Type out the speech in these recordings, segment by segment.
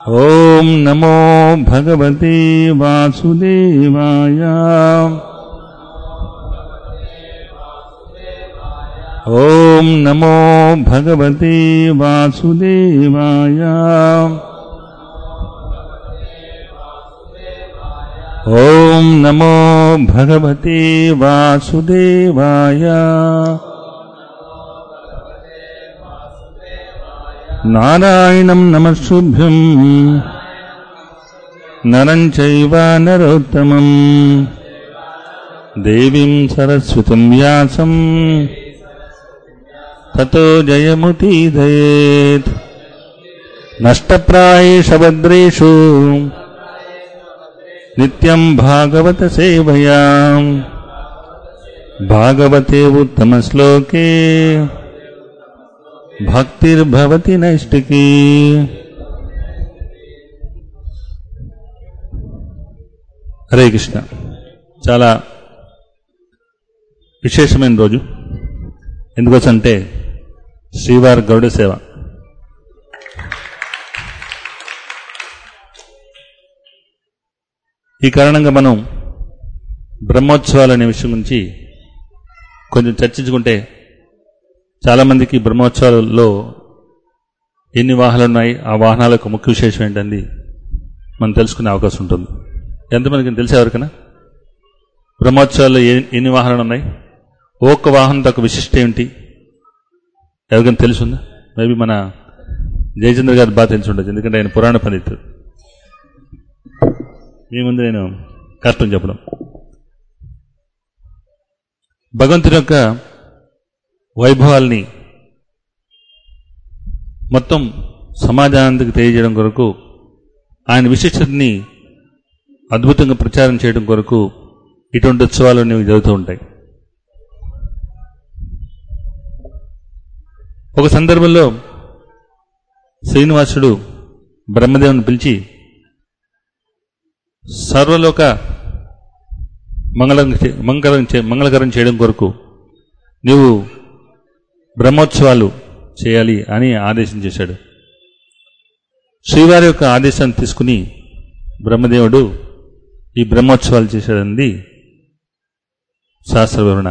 ॐ नमो भगवते वासुदेवाय ॐ नमो भगवते वासुदेवाय ॐ नमो भगवते वासुदेवाय नारायणं नमस्सुभ्यम् नरं चैव नरोत्तमम् देवीं सरस्वतीं व्यासम् ततो जयमुदीरयेत् नष्टप्रायेषु नित्यम् भागवतसेवया भागवते उत्तमश्लोके భక్తిర్భవతి నైష్టికి హరే కృష్ణ చాలా విశేషమైన రోజు ఎందుకోసంటే శ్రీవారి గౌడ సేవ ఈ కారణంగా మనం బ్రహ్మోత్సవాలు అనే విషయం గురించి కొంచెం చర్చించుకుంటే చాలామందికి బ్రహ్మోత్సవాలలో ఎన్ని వాహనాలు ఉన్నాయి ఆ వాహనాల యొక్క ముఖ్య విశేషం ఏంటంది మనం తెలుసుకునే అవకాశం ఉంటుంది ఎంతమందికి తెలిసే ఎవరికైనా బ్రహ్మోత్సవాల్లో ఎన్ని ఎన్ని వాహనాలు ఉన్నాయి ఒక్క వాహనం యొక్క విశిష్ట ఏమిటి ఎవరికైనా తెలుసుందా మేబీ మన జయచంద్ర గారు బాగా తెలిసి ఉండొచ్చు ఎందుకంటే ఆయన పురాణ పండితుడు మీ ముందు నేను కష్టం చెప్పడం భగవంతుని యొక్క వైభవాల్ని మొత్తం సమాజానికి తెలియజేయడం కొరకు ఆయన విశిష్టతని అద్భుతంగా ప్రచారం చేయడం కొరకు ఇటువంటి ఉత్సవాలు అనేవి జరుగుతూ ఉంటాయి ఒక సందర్భంలో శ్రీనివాసుడు బ్రహ్మదేవుని పిలిచి సర్వలోక మంగళం చే- మంగళం చే- మంగళకరం చేయడం కొరకు నీవు బ్రహ్మోత్సవాలు చేయాలి అని ఆదేశం చేశాడు శ్రీవారి యొక్క ఆదేశాన్ని తీసుకుని బ్రహ్మదేవుడు ఈ బ్రహ్మోత్సవాలు చేశాడన్నది శాస్త్ర వివరణ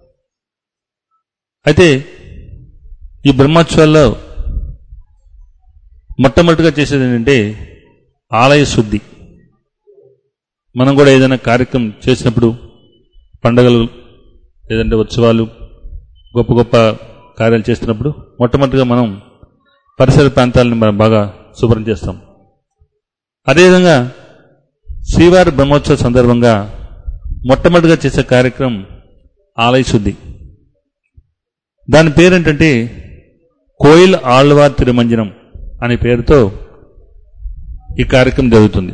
అయితే ఈ బ్రహ్మోత్సవాల్లో మొట్టమొదటిగా చేసేది ఏంటంటే ఆలయ శుద్ధి మనం కూడా ఏదైనా కార్యక్రమం చేసినప్పుడు పండగలు లేదంటే ఉత్సవాలు గొప్ప గొప్ప కార్యాలు చేస్తున్నప్పుడు మొట్టమొదటిగా మనం పరిసర ప్రాంతాలను మనం బాగా శుభ్రం చేస్తాం అదేవిధంగా శ్రీవారి బ్రహ్మోత్సవ సందర్భంగా మొట్టమొదటిగా చేసే కార్యక్రమం ఆలయ శుద్ధి దాని పేరేంటంటే కోయిల్ ఆళ్వార్ తిరుమంజనం అనే పేరుతో ఈ కార్యక్రమం జరుగుతుంది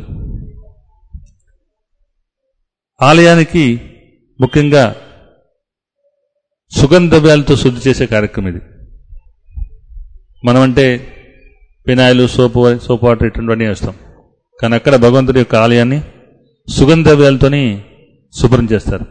ఆలయానికి ముఖ్యంగా సుగంధ ద్రవ్యాలతో శుద్ధి చేసే కార్యక్రమం ఇది మనమంటే పినాయిలు సోపు సోపు వాటర్ ఇటువంటివన్నీ వేస్తాం కానీ అక్కడ భగవంతుడి యొక్క ఆలయాన్ని సుగంధ ద్రవ్యాలతోని శుభ్రం చేస్తారు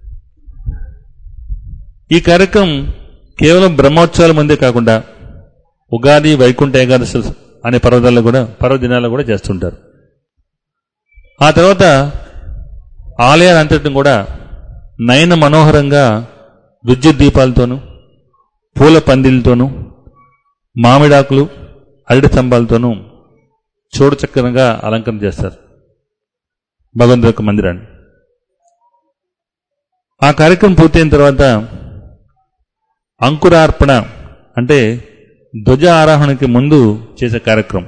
ఈ కార్యక్రమం కేవలం బ్రహ్మోత్సవాల ముందే కాకుండా ఉగాది వైకుంఠ ఏకాదశి అనే పర్వతాల్లో కూడా పర్వదినాల్లో కూడా చేస్తుంటారు ఆ తర్వాత ఆలయాలంతటిని కూడా నయన మనోహరంగా విద్యుత్ దీపాలతోనూ పూల పందిలతోనూ మామిడాకులు అరటి స్తంభాలతోనూ చూడచక్కనగా అలంకరణ చేస్తారు భగవంతుడి యొక్క మందిరాన్ని ఆ కార్యక్రమం పూర్తయిన తర్వాత అంకురార్పణ అంటే ధ్వజ ఆరోహణకి ముందు చేసే కార్యక్రమం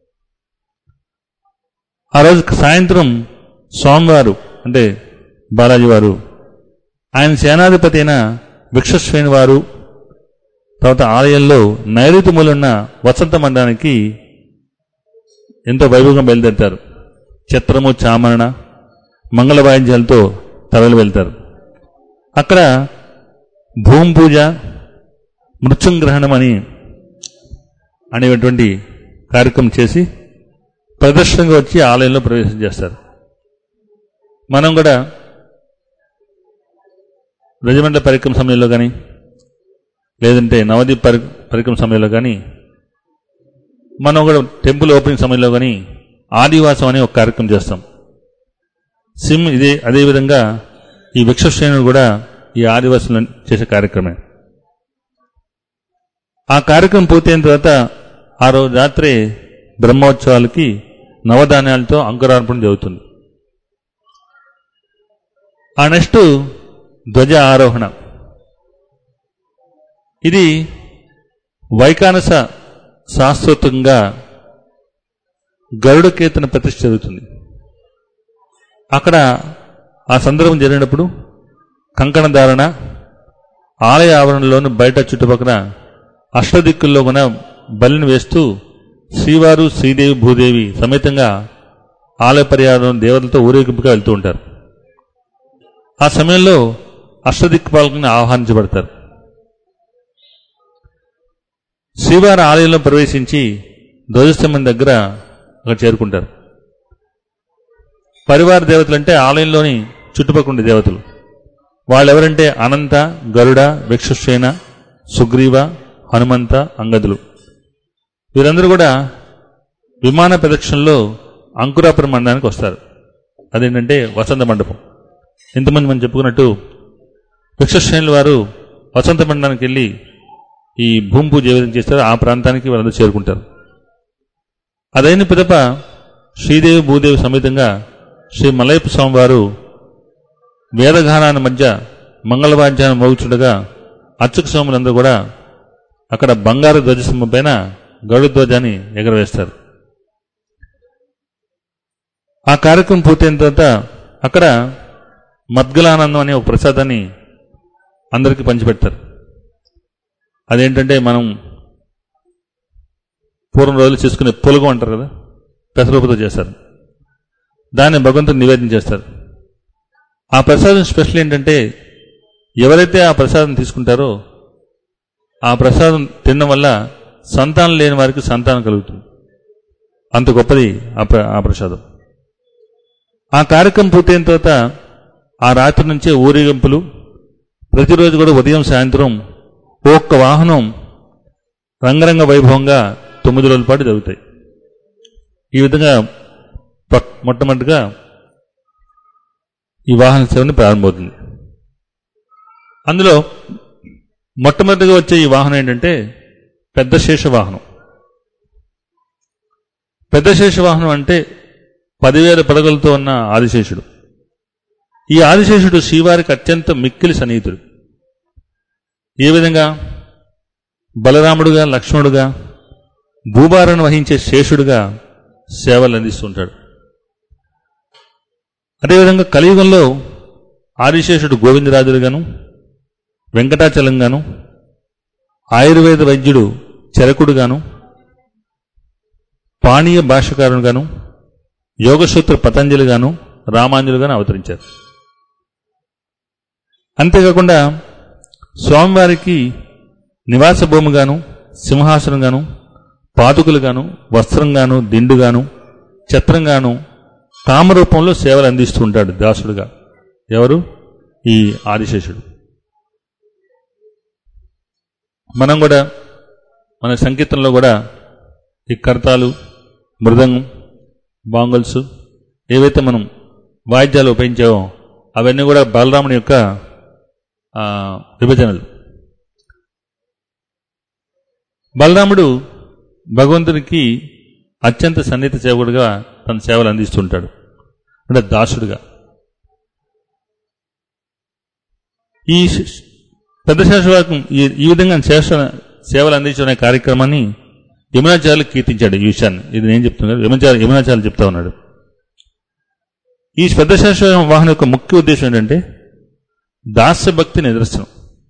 ఆ రోజు సాయంత్రం స్వామివారు అంటే బాలాజీ వారు ఆయన సేనాధిపతి అయిన విక్షశ్రేణి వారు తర్వాత ఆలయంలో నైరుతి మూలన్న వసంత మండలానికి ఎంతో వైభవంగా బయలుదేరుతారు చిత్రము చామరణ మంగళ వాయిద్యాలతో తరలి వెళ్తారు అక్కడ భూమి పూజ మృత్యుంగ్రహణం అని అనేటువంటి కార్యక్రమం చేసి ప్రదర్శనగా వచ్చి ఆలయంలో ప్రవేశం చేస్తారు మనం కూడా రజమండ్ల పరిక్రమ సమయంలో కానీ లేదంటే నవదీప్ పరి పరిక్రమ సమయంలో కానీ మనం కూడా టెంపుల్ ఓపెనింగ్ సమయంలో కానీ ఆదివాసం అనే ఒక కార్యక్రమం చేస్తాం సిమ్ ఇదే అదేవిధంగా ఈ వృక్షశ్రేణులు కూడా ఈ ఆదివాసులు చేసే కార్యక్రమే ఆ కార్యక్రమం పూర్తయిన తర్వాత ఆ రోజు రాత్రి బ్రహ్మోత్సవాలకి నవధాన్యాలతో అంకురార్పణ జరుగుతుంది ఆ నెక్స్ట్ ధ్వజ ఆరోహణ ఇది వైకానస శాస్త్రోక్తంగా గరుడ కీర్తన ప్రతిష్ఠ జరుగుతుంది అక్కడ ఆ సందర్భం జరిగినప్పుడు కంకణ ధారణ ఆలయ ఆవరణలోని బయట చుట్టుపక్కల అష్టదిక్కుల్లో మన బలిని వేస్తూ శ్రీవారు శ్రీదేవి భూదేవి సమేతంగా ఆలయ పర్యావరణం దేవతలతో ఊరేగింపుగా వెళ్తూ ఉంటారు ఆ సమయంలో అష్టదిక్పాలకుని ఆహ్వానించబడతారు శ్రీవారి ఆలయంలో ప్రవేశించి ధ్వజస్తంభం దగ్గర అక్కడ చేరుకుంటారు పరివార దేవతలు అంటే ఆలయంలోని చుట్టుపక్కల ఉండే దేవతలు వాళ్ళెవరంటే అనంత గరుడ విక్షుశ్రేణ సుగ్రీవ హనుమంత అంగదులు వీరందరూ కూడా విమాన ప్రదక్షిణలో అంకురాపురం మండలానికి వస్తారు అదేంటంటే వసంత మండపం ఇంతమంది మనం చెప్పుకున్నట్టు విక్షశ్రేణుల వారు వసంత మండలానికి వెళ్ళి ఈ భూమి పూజ ఏ విధంగా చేస్తారో ఆ ప్రాంతానికి వాళ్ళందరూ చేరుకుంటారు అదైన పిదప శ్రీదేవి భూదేవి సమేతంగా శ్రీ మలయప్ప స్వామి వారు వేదగానాన్ని మధ్య మంగళవాద్యాన్ని మోగుచుండగా అర్చక స్వాములందరూ కూడా అక్కడ బంగారు ధ్వజస్తంభం పైన గరుడ ధ్వజాన్ని ఎగరవేస్తారు ఆ కార్యక్రమం పూర్తయిన తర్వాత అక్కడ మద్గలానందం అనే ఒక ప్రసాదాన్ని అందరికీ పంచిపెడతారు అదేంటంటే మనం పూర్వం రోజులు చేసుకునే పులగం అంటారు కదా పెసరూపతో చేస్తారు దాన్ని భగవంతుని నివేదన చేస్తారు ఆ ప్రసాదం స్పెషల్ ఏంటంటే ఎవరైతే ఆ ప్రసాదం తీసుకుంటారో ఆ ప్రసాదం తినడం వల్ల సంతానం లేని వారికి సంతానం కలుగుతుంది అంత గొప్పది ఆ ప్ర- ఆ ప్రసాదం ఆ కార్యక్రమం పూర్తయిన తర్వాత ఆ రాత్రి నుంచే ఊరేగింపులు ప్రతిరోజు కూడా ఉదయం సాయంత్రం ఒక్క వాహనం రంగరంగ వైభవంగా తొమ్మిది రోజుల పాటు జరుగుతాయి ఈ విధంగా ప- మొట్టమొదటిగా ఈ వాహన సేవని ప్రారంభమవుతుంది అందులో మొట్టమొదటిగా వచ్చే ఈ వాహనం ఏంటంటే పెద్ద శేష వాహనం పెద్ద శేష వాహనం అంటే పదివేల పడగలతో ఉన్న ఆదిశేషుడు ఈ ఆదిశేషుడు శ్రీవారికి అత్యంత మిక్కిలి సన్నిహితుడు ఏ విధంగా బలరాముడుగా లక్ష్మణుడుగా భూభారాన్ని వహించే శేషుడుగా సేవలు అందిస్తుంటాడు అదేవిధంగా కలియుగంలో ఆదిశేషుడు గోవిందరాజుడుగాను వెంకటాచలంగాను ఆయుర్వేద వైద్యుడు చరకుడుగాను పానీయ భాషకారుడుగాను యోగసూత్ర పతంజలిగాను రామాంజులుగాను అవతరించారు అంతేకాకుండా స్వామివారికి నివాస భూమిగాను సింహాసనంగాను పాదుకులుగాను వస్త్రంగాను దిండుగాను ఛత్రంగాను కామరూపంలో సేవలు అందిస్తూ ఉంటాడు దాసుడుగా ఎవరు ఈ ఆదిశేషుడు మనం కూడా మన సంకీర్తనలో కూడా ఈ కర్తాలు మృదంగం బాంగల్స్ ఏవైతే మనం వాయిద్యాలు ఉపయోగించామో అవన్నీ కూడా బలరాముని యొక్క ఆ, విభజనలు బలరాముడు భగవంతునికి అత్యంత సన్నిహిత సేవకుడుగా తన సేవలు అందిస్తుంటాడు అంటే దాసుడుగా ఈ శ- పెద్ద శాస్త్రవాకం ఈ ఈ విధంగా శేష సేవలు అందించిన కార్యక్రమాన్ని యమునాచార్యులు కీర్తించాడు ఈ విషయాన్ని ఇది నేను చెప్తున్నాను యమునాచార్య యమునాచార్యులు చెప్తా ఉన్నాడు ఈ పెద్ద శాస్త్ర వాహనం యొక్క ముఖ్య ఉద్దేశం ఏంటంటే దాస్య భక్తి నిదర్శనం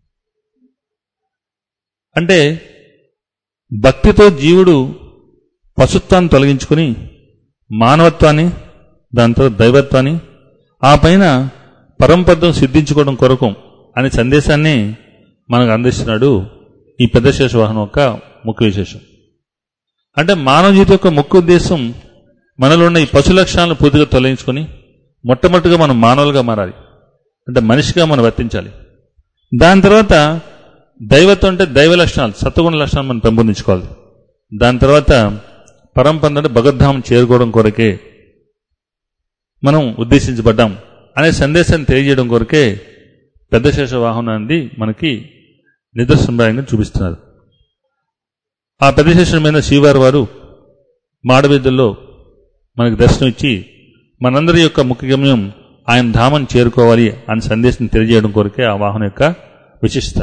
అంటే భక్తితో జీవుడు పశుత్వాన్ని తొలగించుకుని మానవత్వాన్ని దాంతో దైవత్వాన్ని ఆ పైన పరంపదం సిద్ధించుకోవడం కొరకు అనే సందేశాన్ని మనకు అందిస్తున్నాడు ఈ పెద్ద శేష వాహనం యొక్క ముఖ్య విశేషం అంటే మానవ జీవితం యొక్క ముఖ్య ఉద్దేశం మనలో ఉన్న ఈ పశు లక్షణాలను పూర్తిగా తొలగించుకొని మొట్టమొదటిగా మనం మానవులుగా మారాలి అంటే మనిషిగా మనం వర్తించాలి దాని తర్వాత దైవత్వం అంటే దైవ లక్షణాలు సత్వగుణ లక్షణాలు మనం పెంపొందించుకోవాలి దాని తర్వాత పరంపర అంటే భగవద్ధామం చేరుకోవడం కొరకే మనం ఉద్దేశించబడ్డాం అనే సందేశాన్ని తెలియజేయడం కొరకే పెద్ద శేష వాహనాన్ని మనకి నిదర్శనప్రాయంగా చూపిస్తున్నారు ఆ పెద్ద శేషం మీద శ్రీవారి వారు మాడవీధుల్లో మనకు దర్శనం ఇచ్చి మనందరి యొక్క ముఖ్య గమ్యం ఆయన ధామం చేరుకోవాలి అనే సందేశం తెలియజేయడం కొరకే ఆ వాహనం యొక్క విశిష్టత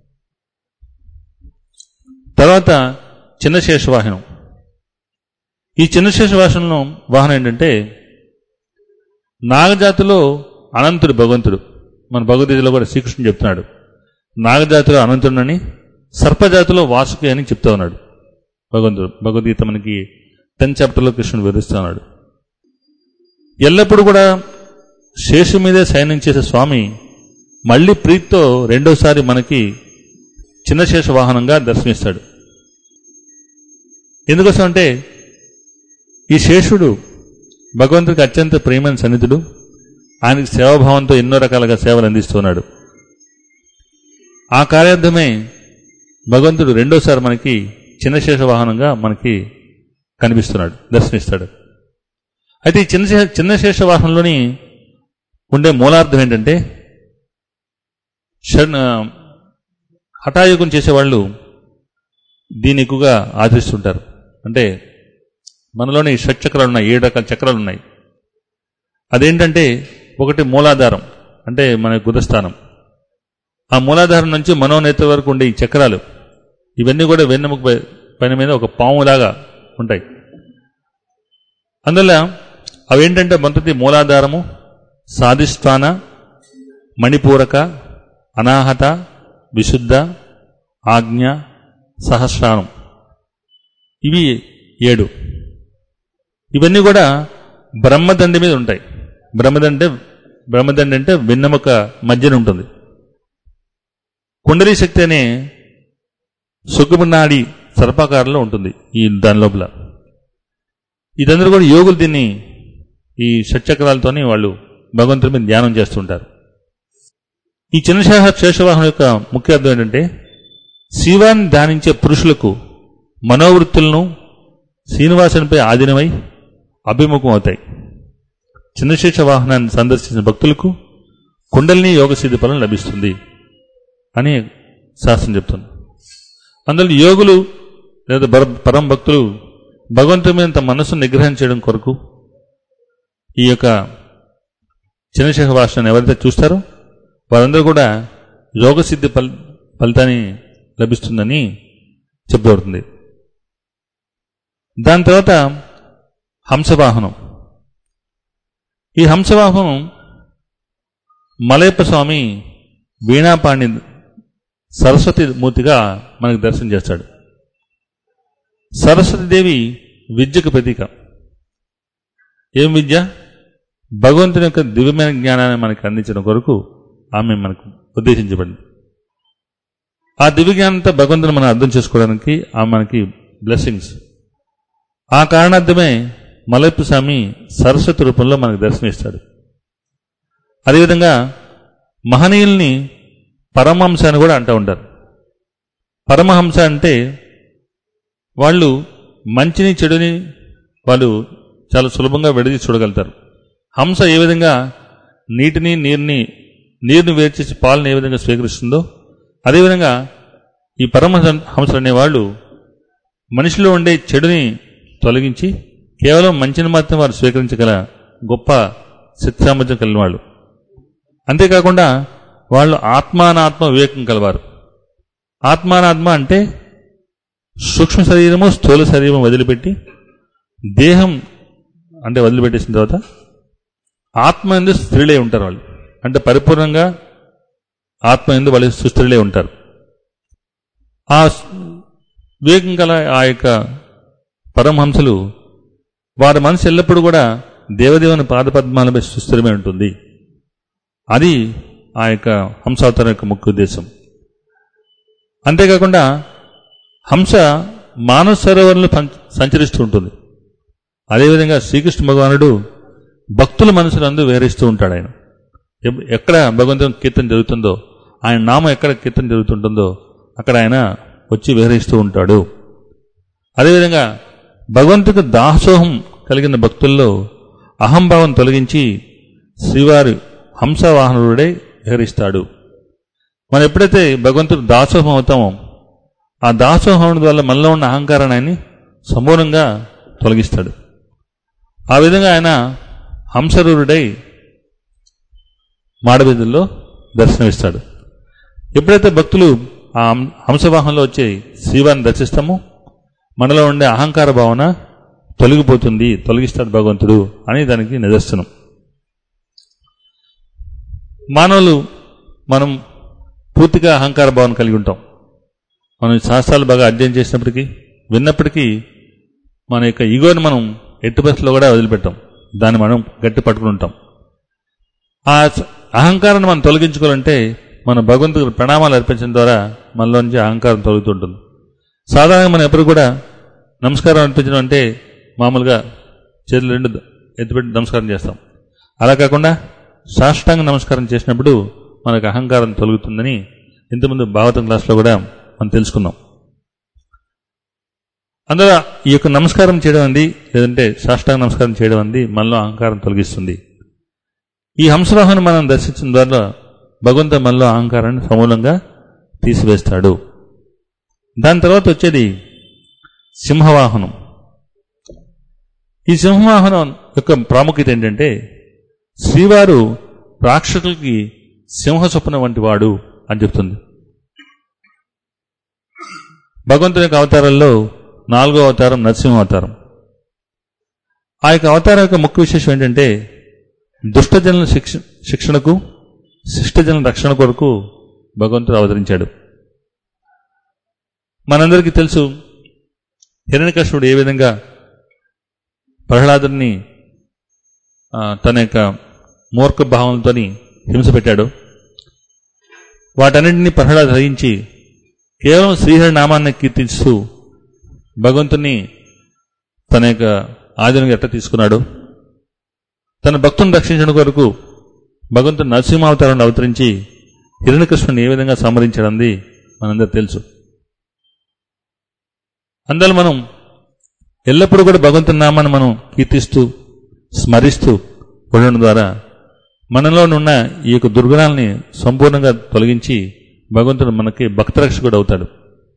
తర్వాత చిన్న శేష వాహనం ఈ చిన్న శేష వాహనంలో వాహనం ఏంటంటే నాగజాతిలో అనంతుడు భగవంతుడు మన భగవద్గీతలో కూడా శ్రీకృష్ణుడు చెప్తున్నాడు నాగజాతిలో అనంతుడని సర్పజాతిలో వాసుకి అని చెప్తా ఉన్నాడు భగవంతుడు భగవద్గీత మనకి టెన్ చాప్టర్లో కృష్ణుడు వివరిస్తూ ఉన్నాడు ఎల్లప్పుడూ కూడా శేషు మీదే సైన్యం చేసే స్వామి మళ్ళీ ప్రీతితో రెండోసారి మనకి చిన్న శేష వాహనంగా దర్శనమిస్తాడు ఎందుకోసం అంటే ఈ శేషుడు భగవంతుడికి అత్యంత ప్రేమైన సన్నిధుడు ఆయనకి సేవాభావంతో ఎన్నో రకాలుగా సేవలు అందిస్తున్నాడు ఆ కార్యార్థమే భగవంతుడు రెండోసారి మనకి చిన్న శేష వాహనంగా మనకి కనిపిస్తున్నాడు దర్శనిస్తాడు అయితే ఈ చిన్న శే- చిన్న శేష వాహనంలోని ఉండే మూలార్థం ఏంటంటే షణ్ హఠాయుగం చేసేవాళ్ళు దీన్ని ఎక్కువగా ఆచరిస్తుంటారు అంటే మనలోని షట్ చక్రాలు ఉన్నాయి ఏడు రకాల చక్రాలు ఉన్నాయి అదేంటంటే ఒకటి మూలాధారం అంటే మన గుదస్థానం ఆ మూలాధారం నుంచి మనోనేత్ర వరకు ఉండే ఈ చక్రాలు ఇవన్నీ కూడా వెన్నెముక పై- పైన మీద ఒక పాములాగా ఉంటాయి అందువల్ల అవేంటంటే మొదటి మూలాధారము సాధిష్టాన మణిపూరక అనాహత విశుద్ధ ఆజ్ఞ సహస్రానం ఇవి ఏడు ఇవన్నీ కూడా బ్రహ్మదండి మీద ఉంటాయి బ్రహ్మదండి బ్రహ్మదండి అంటే వెన్నెముక మధ్యన ఉంటుంది కుండలి శక్తి అనే సుఖమనాడి సర్పాకారంలో ఉంటుంది ఈ దాని లోపల ఇదందరూ కూడా యోగులు దీన్ని ఈ షట్చక్రాలతోని వాళ్ళు భగవంతుడి మీద ధ్యానం చేస్తుంటారు ఈ చిన్నశాఖ శేషవాహనం యొక్క ముఖ్య అర్థం ఏంటంటే శివాన్ని ధ్యానించే పురుషులకు మనోవృత్తులను శ్రీనివాసునిపై ఆధీనమై అభిముఖం అవుతాయి చిన్నశేష వాహనాన్ని సందర్శించిన భక్తులకు కుండలిని యోగసిద్ధి ఫలం లభిస్తుంది అని శాస్త్రం చెప్తుంది అందులో యోగులు లేదా బర- పరమ భక్తులు భగవంతుడి మీద తమ మనస్సును నిగ్రహం చేయడం కొరకు ఈ యొక్క చిన్నశేఖ భాషను ఎవరైతే చూస్తారో వారందరూ కూడా యోగసిద్ధి ఫల ఫలితాన్ని లభిస్తుందని చెప్పబడుతుంది దాని తర్వాత హంసవాహనం ఈ హంసవాహనం మలయప్ప స్వామి వీణాపాణి సరస్వతి మూర్తిగా మనకు దర్శనం చేస్తాడు సరస్వతీదేవి విద్యకు ప్రతీక ఏం విద్య భగవంతుని యొక్క దివ్యమైన జ్ఞానాన్ని మనకి అందించడం కొరకు ఆమె మనకు ఉద్దేశించబడింది ఆ దివ్య జ్ఞానంతో భగవంతుని మనం అర్థం చేసుకోవడానికి ఆమె మనకి బ్లెస్సింగ్స్ ఆ కారణార్థమే మలయప్ప స్వామి సరస్వతి రూపంలో మనకు దర్శనమిస్తాడు అదేవిధంగా మహనీయుల్ని పరమహంస అని కూడా అంటూ ఉంటారు పరమహంస అంటే వాళ్ళు మంచిని చెడుని వాళ్ళు చాలా సులభంగా విడదీసి చూడగలుగుతారు హంస ఏ విధంగా నీటిని నీరుని నీరుని వేర్చేసి పాలను ఏ విధంగా స్వీకరిస్తుందో అదేవిధంగా ఈ పరమహంస హంసలు అనేవాళ్ళు మనిషిలో ఉండే చెడుని తొలగించి కేవలం మంచిని మాత్రం వారు స్వీకరించగల గొప్ప శక్తి సామర్థ్యం కలిగిన వాళ్ళు అంతేకాకుండా వాళ్ళు ఆత్మానాత్మ వివేకం కలవారు ఆత్మానాత్మ అంటే సూక్ష్మ శరీరము స్థూల శరీరం వదిలిపెట్టి దేహం అంటే వదిలిపెట్టేసిన తర్వాత ఆత్మ ఎందు స్త్రీలే ఉంటారు వాళ్ళు అంటే పరిపూర్ణంగా ఆత్మ ఎందు వాళ్ళు సుస్త్రీలే ఉంటారు ఆ స్- వివేకం గల ఆ యొక్క పరమహంసలు వారి మనసు ఎల్లప్పుడూ కూడా దేవదేవుని పాదపద్మాలపై సుస్థిరమై ఉంటుంది అది ఆ యొక్క హంసావతారం యొక్క ముఖ్య ఉద్దేశం అంతేకాకుండా హంస మానవ సరోవరంలో పం- సంచరిస్తూ ఉంటుంది అదేవిధంగా శ్రీకృష్ణ భగవానుడు భక్తుల మనసులందు వేరేస్తూ ఉంటాడు ఆయన ఎప్- ఎక్కడ భగవంతుని కీర్తన జరుగుతుందో ఆయన నామం ఎక్కడ కీర్తన జరుగుతుంటుందో అక్కడ ఆయన వచ్చి విహరిస్తూ ఉంటాడు అదేవిధంగా భగవంతుడికి దాసోహం కలిగిన భక్తుల్లో అహంభావం తొలగించి శ్రీవారి హంసవాహనుడే విహరిస్తాడు మనం ఎప్పుడైతే భగవంతుడు దాసోహం అవుతామో ఆ దాసోహం వల్ల మనలో ఉన్న అహంకారాన్ని ఆయన్ని సమూలంగా తొలగిస్తాడు ఆ విధంగా ఆయన హంసరూరుడై మాడవీధుల్లో దర్శనమిస్తాడు ఎప్పుడైతే భక్తులు ఆ హం- హంసవాహనంలో వచ్చే శ్రీవారిని దర్శిస్తామో మనలో ఉండే అహంకార భావన తొలగిపోతుంది తొలగిస్తాడు భగవంతుడు అని దానికి నిదర్శనం మానవులు మనం పూర్తిగా అహంకార భావన కలిగి ఉంటాం మనం ఈ శాస్త్రాలు బాగా అధ్యయనం చేసినప్పటికీ విన్నప్పటికీ మన యొక్క ఈగోని మనం ఎట్టి పరిస్థితుల్లో కూడా వదిలిపెట్టాం దాన్ని మనం గట్టి పట్టుకుని ఉంటాం ఆ స- అహంకారాన్ని మనం తొలగించుకోవాలంటే మన భగవంతుడికి ప్రణామాలు అర్పించడం ద్వారా మనలోంచి అహంకారం తొలగుతుంటుంది సాధారణంగా మనం ఎప్పుడు కూడా నమస్కారం అర్పించడం అంటే మామూలుగా చేతులు రెండు ఎత్తిపెట్టి నమస్కారం చేస్తాం అలా కాకుండా సాష్టాంగ నమస్కారం చేసినప్పుడు మనకు అహంకారం తొలగుతుందని ఇంతకుముందు భాగవతం క్లాస్లో కూడా మనం తెలుసుకున్నాం అందులో ఈ యొక్క నమస్కారం చేయడం అంది లేదంటే సాష్టాంగ నమస్కారం చేయడం అంది మనలో అహంకారం తొలగిస్తుంది ఈ హంసవాహను మనం దర్శించిన ద్వారా భగవంతుడు మనలో అహంకారాన్ని సమూలంగా తీసివేస్తాడు దాని తర్వాత వచ్చేది సింహవాహనం ఈ సింహవాహనం యొక్క ప్రాముఖ్యత ఏంటంటే శ్రీవారు రాక్షసులకి సింహ స్వప్న వంటి వాడు అని చెప్తుంది భగవంతుని యొక్క అవతారాల్లో నాలుగో అవతారం నరసింహ అవతారం ఆ యొక్క అవతారం యొక్క ముఖ్య విశేషం ఏంటంటే దుష్టజనుల శిక్ష శిక్షణకు శిష్టజనుల రక్షణ కొరకు భగవంతుడు అవతరించాడు మనందరికీ తెలుసు హిరణ్యకృష్ణుడు ఏ విధంగా ప్రహ్లాదుని ఆ, తన యొక్క మూర్ఖ భావంతో హింస పెట్టాడు వాటన్నింటినీ ప్రహ్లాద్ గ్రహించి కేవలం శ్రీహరి నామాన్ని కీర్తిస్తూ భగవంతుని తన యొక్క ఆధునిక ఎట్ట తీసుకున్నాడు తన భక్తుని రక్షించడం కొరకు భగవంతుడు నరసింహావతారాన్ని అవతరించి హిరణ్యకృష్ణుని ఏ విధంగా సంహరించడంది మనందరూ తెలుసు అందువల్ల మనం ఎల్లప్పుడూ కూడా భగవంతుని నామాన్ని మనం కీర్తిస్తూ స్మరిస్తూ ఉండడం ద్వారా మనలో ఉన్న ఈ యొక్క దుర్గుణాలని సంపూర్ణంగా తొలగించి భగవంతుడు మనకి భక్తరక్షకుడు అవుతాడు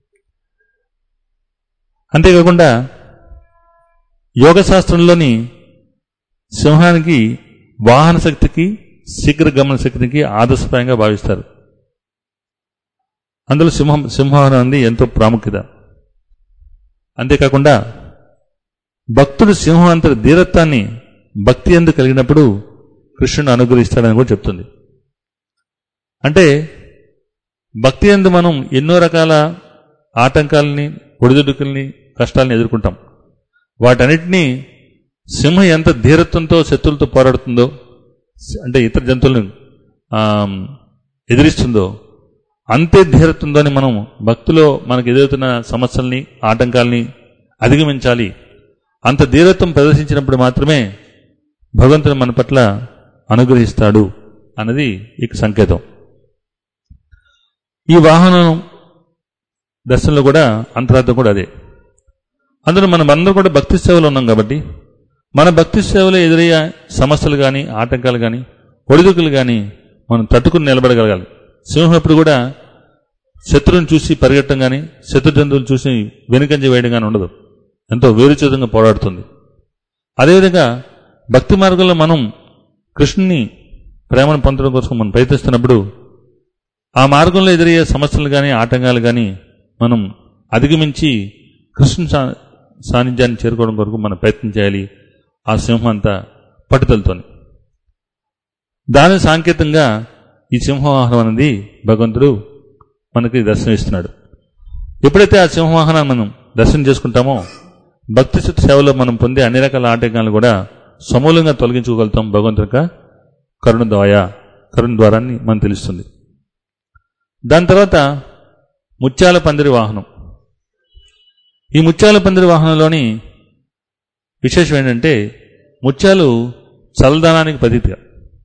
అంతేకాకుండా యోగ శాస్త్రంలోని సింహానికి వాహన శక్తికి శీఘ్ర గమన శక్తికి ఆదర్శప్రాయంగా భావిస్తారు అందులో సింహం సింహవాహనం అనేది ఎంతో ప్రాముఖ్యత అంతేకాకుండా భక్తుడు సింహం అంతటి ధీరత్వాన్ని భక్తి ఎందు కలిగినప్పుడు కృష్ణుడు అనుగ్రహిస్తాడని కూడా చెప్తుంది అంటే భక్తి ఎందు మనం ఎన్నో రకాల ఆటంకాలని ఒడిదుడుకుల్ని కష్టాలని ఎదుర్కొంటాం వాటన్నిటినీ సింహం ఎంత ధీరత్వంతో శత్రులతో పోరాడుతుందో అంటే ఇతర జంతువులను ఆ, ఎదిరిస్తుందో అంతే ధీరత్వంతోని మనం భక్తిలో మనకు ఎదురుతున్న సమస్యల్ని ఆటంకాల్ని అధిగమించాలి అంత ధీరత్వం ప్రదర్శించినప్పుడు మాత్రమే భగవంతుడు మన పట్ల అనుగ్రహిస్తాడు అన్నది ఇక సంకేతం ఈ వాహనం దర్శనంలో కూడా అంతరార్థం కూడా అదే అందులో మనం అందరం కూడా భక్తి సేవలో ఉన్నాం కాబట్టి మన భక్తి సేవలో ఎదురయ్యే సమస్యలు కానీ ఆటంకాలు కానీ ఒడిదుకులు కానీ మనం తట్టుకుని నిలబడగలగాలి సింహం ఎప్పుడు కూడా శత్రువుని చూసి పరిగెట్టడం కానీ శత్రు జంతువులు చూసి వెనుకంజ వేయడం కానీ ఉండదు ఎంతో వేరుచేతంగా పోరాడుతుంది అదేవిధంగా భక్తి మార్గంలో మనం కృష్ణుని ప్రేమను పొందడం కోసం మనం ప్రయత్నిస్తున్నప్పుడు ఆ మార్గంలో ఎదురయ్యే సమస్యలు కానీ ఆటంకాలు కానీ మనం అధిగమించి కృష్ణ సా- సాన్నిధ్యాన్ని చేరుకోవడం కొరకు మనం ప్రయత్నం చేయాలి ఆ సింహం అంతా పట్టుదలతోని దాని సాంకేతంగా ఈ సింహవాహనం అనేది భగవంతుడు మనకి దర్శనమిస్తున్నాడు ఎప్పుడైతే ఆ సింహవాహనాన్ని మనం దర్శనం చేసుకుంటామో భక్తి చిత్త సేవలో మనం పొందే అన్ని రకాల ఆటంకాలను కూడా సమూలంగా తొలగించుకోగలుగుతాం భగవంతుని యొక్క కరుణ ద్వారా కరుణ ద్వారా అని మనకు తెలుస్తుంది దాని తర్వాత ముత్యాల పందిరి వాహనం ఈ ముత్యాల పందిరి వాహనంలోని విశేషం ఏంటంటే ముత్యాలు చల్లదనానికి ప్రతీతిగా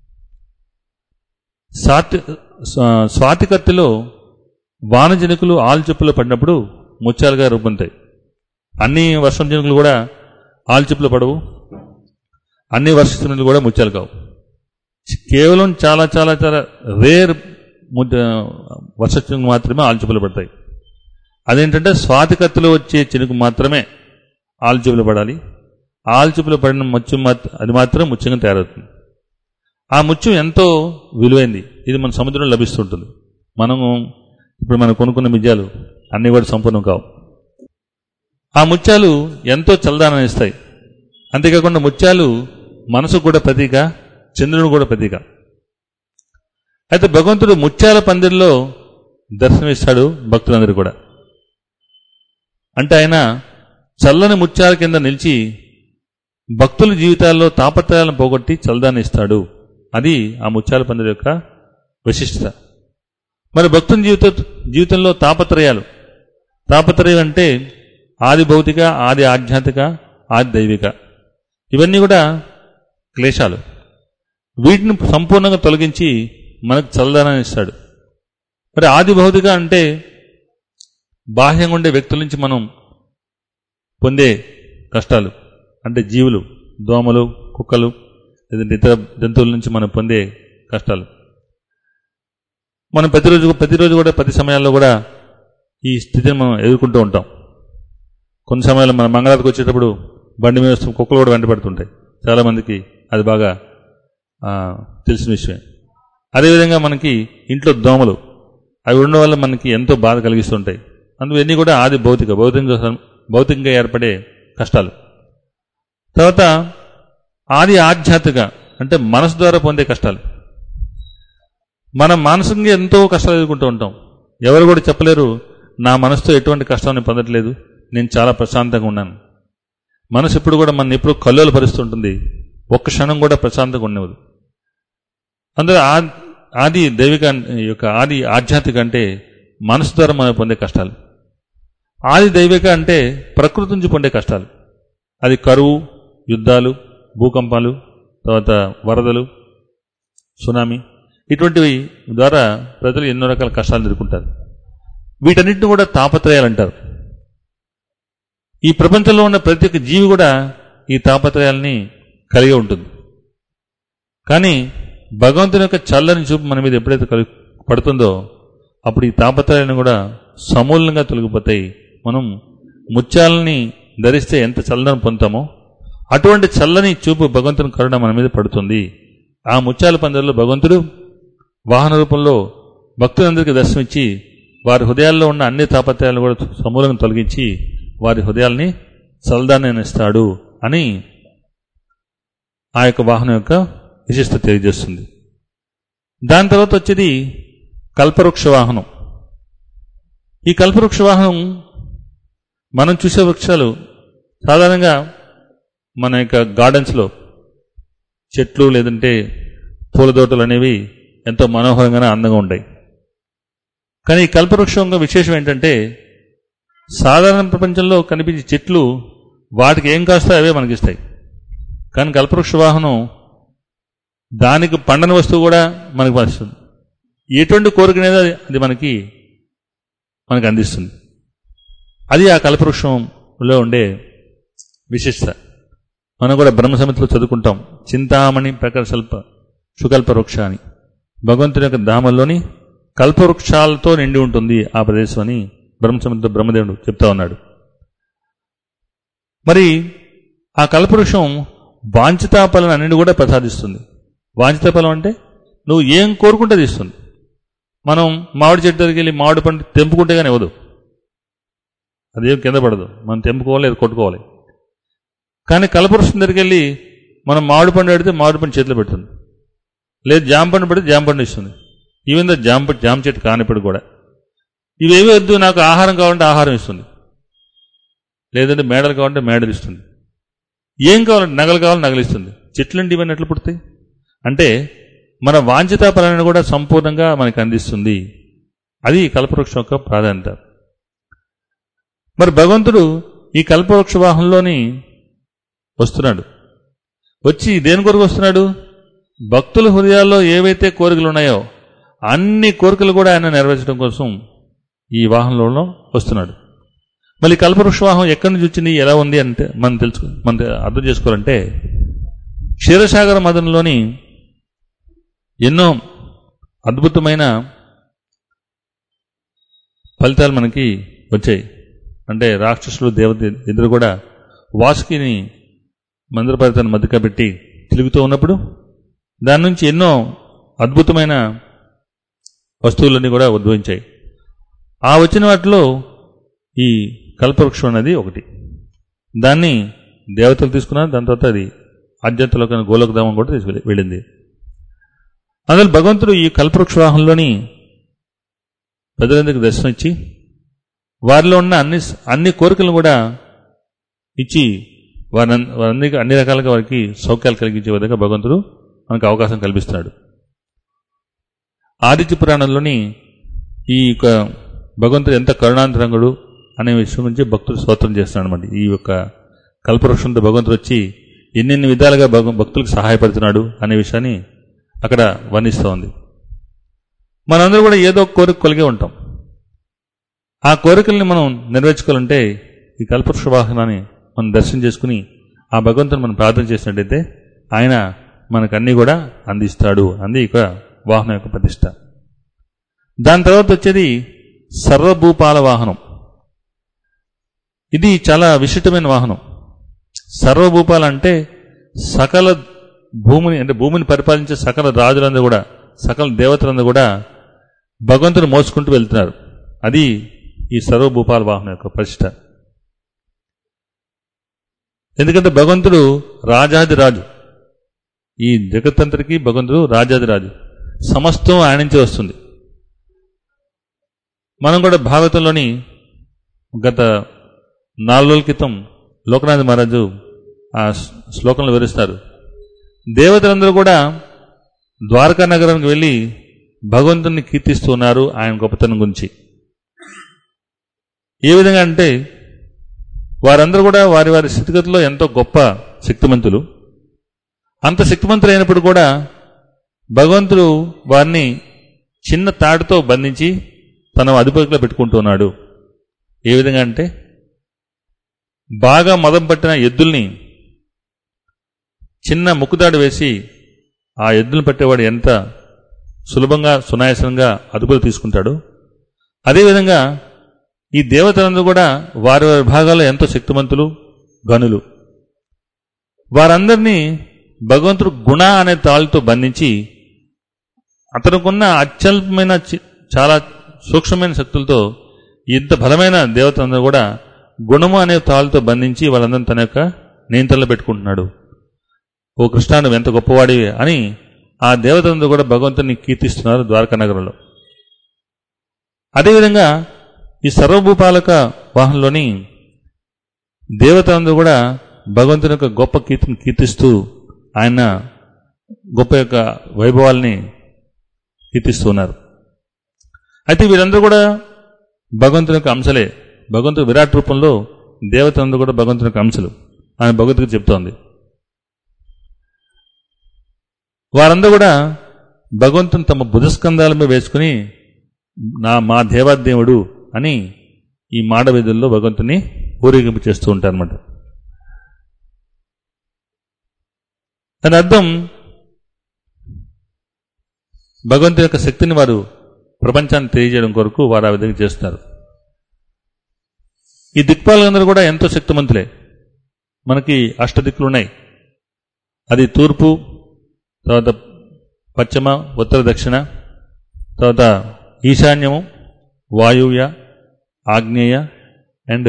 స్వాతి స్వా- స్వాతికత్తిలో వాన జనుకులు ఆలు చెప్పులు పడినప్పుడు ముత్యాలుగా రూపొందుతాయి అన్ని వర్షం జనుకులు కూడా ఆల్చిప్పులు పడవు అన్ని వర్షిస్తున్నది కూడా ముత్యాలు కావు కేవలం చాలా చాలా చాలా రేర్ వర్షిస్తున్నది మాత్రమే ఆల్చిప్పులు పడతాయి అదేంటంటే స్వాతికత్తులో వచ్చే చినుకు మాత్రమే ఆల్చిప్పులు పడాలి ఆల్చిప్పులు పడిన ముత్యం మాత్రం అది మాత్రం ముత్యంగా తయారవుతుంది ఆ ముత్యం ఎంతో విలువైంది ఇది మన సముద్రంలో లభిస్తుంటుంది మనము ఇప్పుడు మనం కొనుక్కున్న మిద్యాలు అన్నీ కూడా సంపూర్ణం కావు ఆ ముత్యాలు ఎంతో చల్లదానాన్ని ఇస్తాయి అంతేకాకుండా ముత్యాలు మనసుకు కూడా ప్రతీక చంద్రుడు కూడా ప్రతీక అయితే భగవంతుడు ముత్యాల పందిరిలో దర్శనమిస్తాడు భక్తులందరూ కూడా అంటే ఆయన చల్లని ముత్యాల కింద నిలిచి భక్తుల జీవితాల్లో తాపత్రయాలను పోగొట్టి చల్లదాన్ని ఇస్తాడు అది ఆ ముత్యాల పందిరి యొక్క విశిష్టత మరి భక్తుని జీవిత జీవితంలో తాపత్రయాలు తాపత్రయం అంటే ఆది భౌతిక ఆది ఆధ్యాత్మిక ఆది దైవిక ఇవన్నీ కూడా క్లేశాలు వీటిని సంపూర్ణంగా తొలగించి మనకు చల్లదనాన్ని ఇస్తాడు మరి ఆది భౌతిక అంటే బాహ్యంగా ఉండే వ్యక్తుల నుంచి మనం పొందే కష్టాలు అంటే జీవులు దోమలు కుక్కలు లేదంటే ఇతర జంతువుల నుంచి మనం పొందే కష్టాలు మనం ప్రతిరోజు ప్రతిరోజు కూడా ప్రతి సమయాల్లో కూడా ఈ స్థితిని మనం ఎదుర్కొంటూ ఉంటాం కొన్ని సమయాల్లో మనం మంగళానికి వచ్చేటప్పుడు బండి మీద వస్తున్న కుక్కలు కూడా వెంటబడుతుంటాయి చాలామందికి అది బాగా ఆ, తెలిసిన విషయమే అదేవిధంగా మనకి ఇంట్లో దోమలు అవి ఉండడం వల్ల మనకి ఎంతో బాధ కలిగిస్తుంటాయి అందువన్నీ కూడా ఆది భౌతిక భౌతికంగా భౌతికంగా ఏర్పడే కష్టాలు తర్వాత ఆది ఆధ్యాత్మిక అంటే మనసు ద్వారా పొందే కష్టాలు మనం మానసికంగా ఎంతో కష్టాలు ఎదుర్కొంటూ ఉంటాం ఎవరు కూడా చెప్పలేరు నా మనసుతో ఎటువంటి కష్టాన్ని పొందట్లేదు నేను చాలా ప్రశాంతంగా ఉన్నాను మనసు ఎప్పుడు కూడా మన ఎప్పుడు కల్లోలు పరుస్తుంటుంది ఒక్క క్షణం కూడా ప్రశాంతంగా ఉండేది అందులో ఆ- ఆది దైవిక అన్- యొక్క ఆది ఆధ్యాత్మిక అంటే మనసు ద్వారా మనం పొందే కష్టాలు ఆది దైవిక అంటే ప్రకృతి నుంచి పొందే కష్టాలు అది కరువు యుద్ధాలు భూకంపాలు తర్వాత వరదలు సునామీ ఇటువంటివి ద్వారా ప్రజలు ఎన్నో రకాల కష్టాలు ఎదుర్కొంటారు వీటన్నిటిని కూడా తాపత్రయాలు అంటారు ఈ ప్రపంచంలో ఉన్న ప్రతి ఒక్క జీవి కూడా ఈ తాపత్రయాల్ని కలిగి ఉంటుంది కానీ భగవంతుని యొక్క చల్లని చూపు మన మీద ఎప్పుడైతే కలి పడుతుందో అప్పుడు ఈ తాపత్రయాలను కూడా సమూలంగా తొలగిపోతాయి మనం ముత్యాలని ధరిస్తే ఎంత చల్లని పొందుతామో అటువంటి చల్లని చూపు భగవంతుని కరుణ మన మీద పడుతుంది ఆ ముత్యాల పందిరిలో భగవంతుడు వాహన రూపంలో భక్తులందరికీ దర్శనమిచ్చి వారి హృదయాల్లో ఉన్న అన్ని తాపత్రయాలను కూడా సమూలంగా తొలగించి వారి హృదయాల్ని చల్లదాన్ని ఇస్తాడు అని ఆ యొక్క వాహనం యొక్క విశిష్టత తెలియజేస్తుంది దాని తర్వాత వచ్చేది కల్పవృక్ష వాహనం ఈ కల్పవృక్ష వాహనం మనం చూసే వృక్షాలు సాధారణంగా మన యొక్క గార్డెన్స్లో చెట్లు లేదంటే పూల తోటలు అనేవి ఎంతో మనోహరంగానే అందంగా ఉంటాయి కానీ ఈ కల్పవృక్షం యొక్క విశేషం ఏంటంటే సాధారణ ప్రపంచంలో కనిపించే చెట్లు వాటికి ఏం కాస్తాయో అవే మనకిస్తాయి కానీ కల్పవృక్ష వాహనం దానికి పండని వస్తువు కూడా మనకి పంచుతుంది ఎటువంటి కోరిక అనేది అది- అది మనకి మనకి అందిస్తుంది అది ఆ కల్పవృక్షంలో ఉండే విశిష్టత మనం కూడా బ్రహ్మ సమితిలో చదువుకుంటాం చింతామణి ప్రకల్ప సుకల్ప వృక్ష అని భగవంతుని యొక్క ధామంలోని కల్పవృక్షాలతో నిండి ఉంటుంది ఆ ప్రదేశం అని బ్రహ్మ సమితిలో బ్రహ్మదేవుడు చెప్తా ఉన్నాడు మరి ఆ కల్పవృక్షం వాంఛితాఫలం అన్నింటి కూడా ప్రసాదిస్తుంది వాంఛితాఫలం అంటే నువ్వు ఏం కోరుకుంటే అది ఇస్తుంది మనం మామిడి చెట్టు దగ్గరికి వెళ్ళి మామిడి పండు తెంపుకుంటే కానీ ఇవ్వదు అదేం కింద పడదు మనం తెంపుకోవాలి అది కొట్టుకోవాలి కానీ కల్పవృక్షం దగ్గరికి వెళ్ళి మనం మామిడి పండు పెడితే మామిడి పండు చేతిలో పెడుతుంది లేదు జామ పండు పెడితే జామ పండు ఇస్తుంది ఈవెన్ ద జామ పండు- జామ చెట్టు కానిప్పుడు కూడా ఇవేవి వద్దు నాకు ఆహారం కావాలంటే ఆహారం ఇస్తుంది లేదంటే మేడలు కావాలంటే మేడలు ఇస్తుంది ఏం కావాలంటే నగలు కావాలంటే నగలు ఇస్తుంది చెట్లండి ఇవన్నీ ఎట్లా పుడతాయి అంటే మన వాంఛితాపరాన్ని కూడా సంపూర్ణంగా మనకి అందిస్తుంది అది కల్పవృక్షం యొక్క ప్రాధాన్యత మరి భగవంతుడు ఈ కల్పవృక్ష వాహనంలోని వస్తున్నాడు వచ్చి దేని కొరకు వస్తున్నాడు భక్తుల హృదయాల్లో ఏవైతే కోరికలు ఉన్నాయో అన్ని కోరికలు కూడా ఆయన నెరవేర్చడం కోసం ఈ వాహనంలో వస్తున్నాడు మళ్ళీ కల్పవృక్ష వాహనం ఎక్కడి నుంచి వచ్చింది ఎలా ఉంది అంటే మనం తెలుసు మనం అర్థం చేసుకోవాలంటే క్షీరసాగర మదనలోని ఎన్నో అద్భుతమైన ఫలితాలు మనకి వచ్చాయి అంటే రాక్షసులు దేవత ఇద్దరు కూడా వాసుకిని మందిర పరితాన్ని మధ్యక పెట్టి తిరుగుతూ ఉన్నప్పుడు దాని నుంచి ఎన్నో అద్భుతమైన వస్తువులన్నీ కూడా ఉద్భవించాయి ఆ వచ్చిన వాటిలో ఈ కల్పవృక్షం అనేది ఒకటి దాన్ని దేవతలు తీసుకున్నారు దాని తర్వాత అది ఆధ్యాత్మలోకైన గోలోకధామం కూడా తీసుకెళ్ళి వెళ్ళింది అందులో భగవంతుడు ఈ కల్పవృక్ష వాహనంలోని ప్రజలందరికీ దర్శనం ఇచ్చి వారిలో ఉన్న అన్ని అన్ని కోరికలను కూడా ఇచ్చి వారి వారందరికీ అన్ని రకాలుగా వారికి సౌఖ్యాలు కలిగించే విధంగా భగవంతుడు మనకు అవకాశం కల్పిస్తున్నాడు ఆదిత్య పురాణంలోని ఈ యొక్క భగవంతుడు ఎంత కరుణాంతరంగుడు అనే విషయం గురించి భక్తుడు స్తోత్రం చేస్తున్నాడు అనమాట ఈ యొక్క కల్పవృక్షంతో భగవంతుడు వచ్చి ఎన్నెన్ని విధాలుగా భగ భక్తులకు సహాయపడుతున్నాడు అనే విషయాన్ని అక్కడ వర్ణిస్తోంది మనందరూ కూడా ఏదో ఒక కోరిక కొలిగే ఉంటాం ఆ కోరికల్ని మనం నెరవేర్చుకోవాలంటే ఈ కల్పవృక్ష వాహనాన్ని మనం దర్శనం చేసుకుని ఆ భగవంతుని మనం ప్రార్థన చేసినట్టయితే ఆయన మనకు అన్ని కూడా అందిస్తాడు అంది ఇక వాహనం యొక్క ప్రతిష్ట దాని తర్వాత వచ్చేది సర్వభూపాల వాహనం ఇది చాలా విశిష్టమైన వాహనం సర్వభూపాలు అంటే సకల భూమిని అంటే భూమిని పరిపాలించే సకల రాజులందరూ కూడా సకల దేవతలందరూ కూడా భగవంతుని మోసుకుంటూ వెళ్తున్నారు అది ఈ సర్వభూపాల వాహనం యొక్క ప్రతిష్ట ఎందుకంటే భగవంతుడు రాజాది రాజు ఈ జగత్తంతరికి భగవంతుడు రాజాది రాజు సమస్తం ఆయన నుంచి వస్తుంది మనం కూడా భాగవతంలోని గత నాలుగు రోజుల క్రితం లోకనాథ్ మహారాజు ఆ శ్లోకంలో వివరిస్తారు దేవతలందరూ కూడా ద్వారకా నగరానికి వెళ్ళి భగవంతుని కీర్తిస్తున్నారు ఆయన గొప్పతనం గురించి ఏ విధంగా అంటే వారందరూ కూడా వారి వారి స్థితిగతిలో ఎంతో గొప్ప శక్తిమంతులు అంత శక్తిమంతులైనప్పుడు కూడా భగవంతుడు వారిని చిన్న తాడుతో బంధించి తన అదుపులో పెట్టుకుంటున్నాడు ఏ విధంగా అంటే బాగా మదం పట్టిన ఎద్దుల్ని చిన్న ముక్కుదాడు వేసి ఆ ఎద్దులను పట్టేవాడు ఎంత సులభంగా సునాయాసంగా అదుపులో తీసుకుంటాడు అదేవిధంగా ఈ దేవతలందరూ కూడా వారి వారి భాగాల్లో ఎంతో శక్తిమంతులు గనులు వారందరినీ భగవంతుడు గుణ అనే తాళ్ళతో బంధించి అతనుకున్న అత్యల్పమైన చి- చాలా సూక్ష్మమైన శక్తులతో ఇంత బలమైన దేవతలందరూ కూడా గుణము అనే తాళ్ళతో బంధించి వాళ్ళందరినీ తన యొక్క నియంత్రణలో పెట్టుకుంటున్నాడు ఓ కృష్ణ నువ్వు ఎంత గొప్పవాడివి అని ఆ దేవతలందరూ కూడా భగవంతుని కీర్తిస్తున్నారు ద్వారకా నగరంలో అదేవిధంగా ఈ సర్వభూపాలక వాహనంలోని దేవతలందరూ కూడా భగవంతుని యొక్క గొప్ప కీర్తిని కీర్తిస్తూ ఆయన గొప్ప యొక్క వైభవాల్ని కీర్తిస్తూ ఉన్నారు అయితే వీరందరూ కూడా భగవంతుని యొక్క అంశలే భగవంతుడు విరాట్ రూపంలో దేవతలందరూ కూడా భగవంతుని యొక్క అంశలు ఆమె భగవద్గీత చెప్తోంది వారందరూ కూడా భగవంతుని తమ భుజస్కంధాల మీద వేసుకుని నా మా దేవాదేవుడు అని ఈ మాడ వీధుల్లో భగవంతుని ఊరేగింపు చేస్తూ ఉంటారన్నమాట దాని అర్థం భగవంతుని యొక్క శక్తిని వారు ప్రపంచాన్ని తెలియజేయడం కొరకు వారు ఆ విధంగా చేస్తున్నారు ఈ దిక్పాలందరూ కూడా ఎంతో శక్తిమంతులే మనకి అష్టదిక్కులు ఉన్నాయి అది తూర్పు తర్వాత పశ్చిమ ఉత్తర దక్షిణ తర్వాత ఈశాన్యము వాయువ్య ఆగ్నేయ అండ్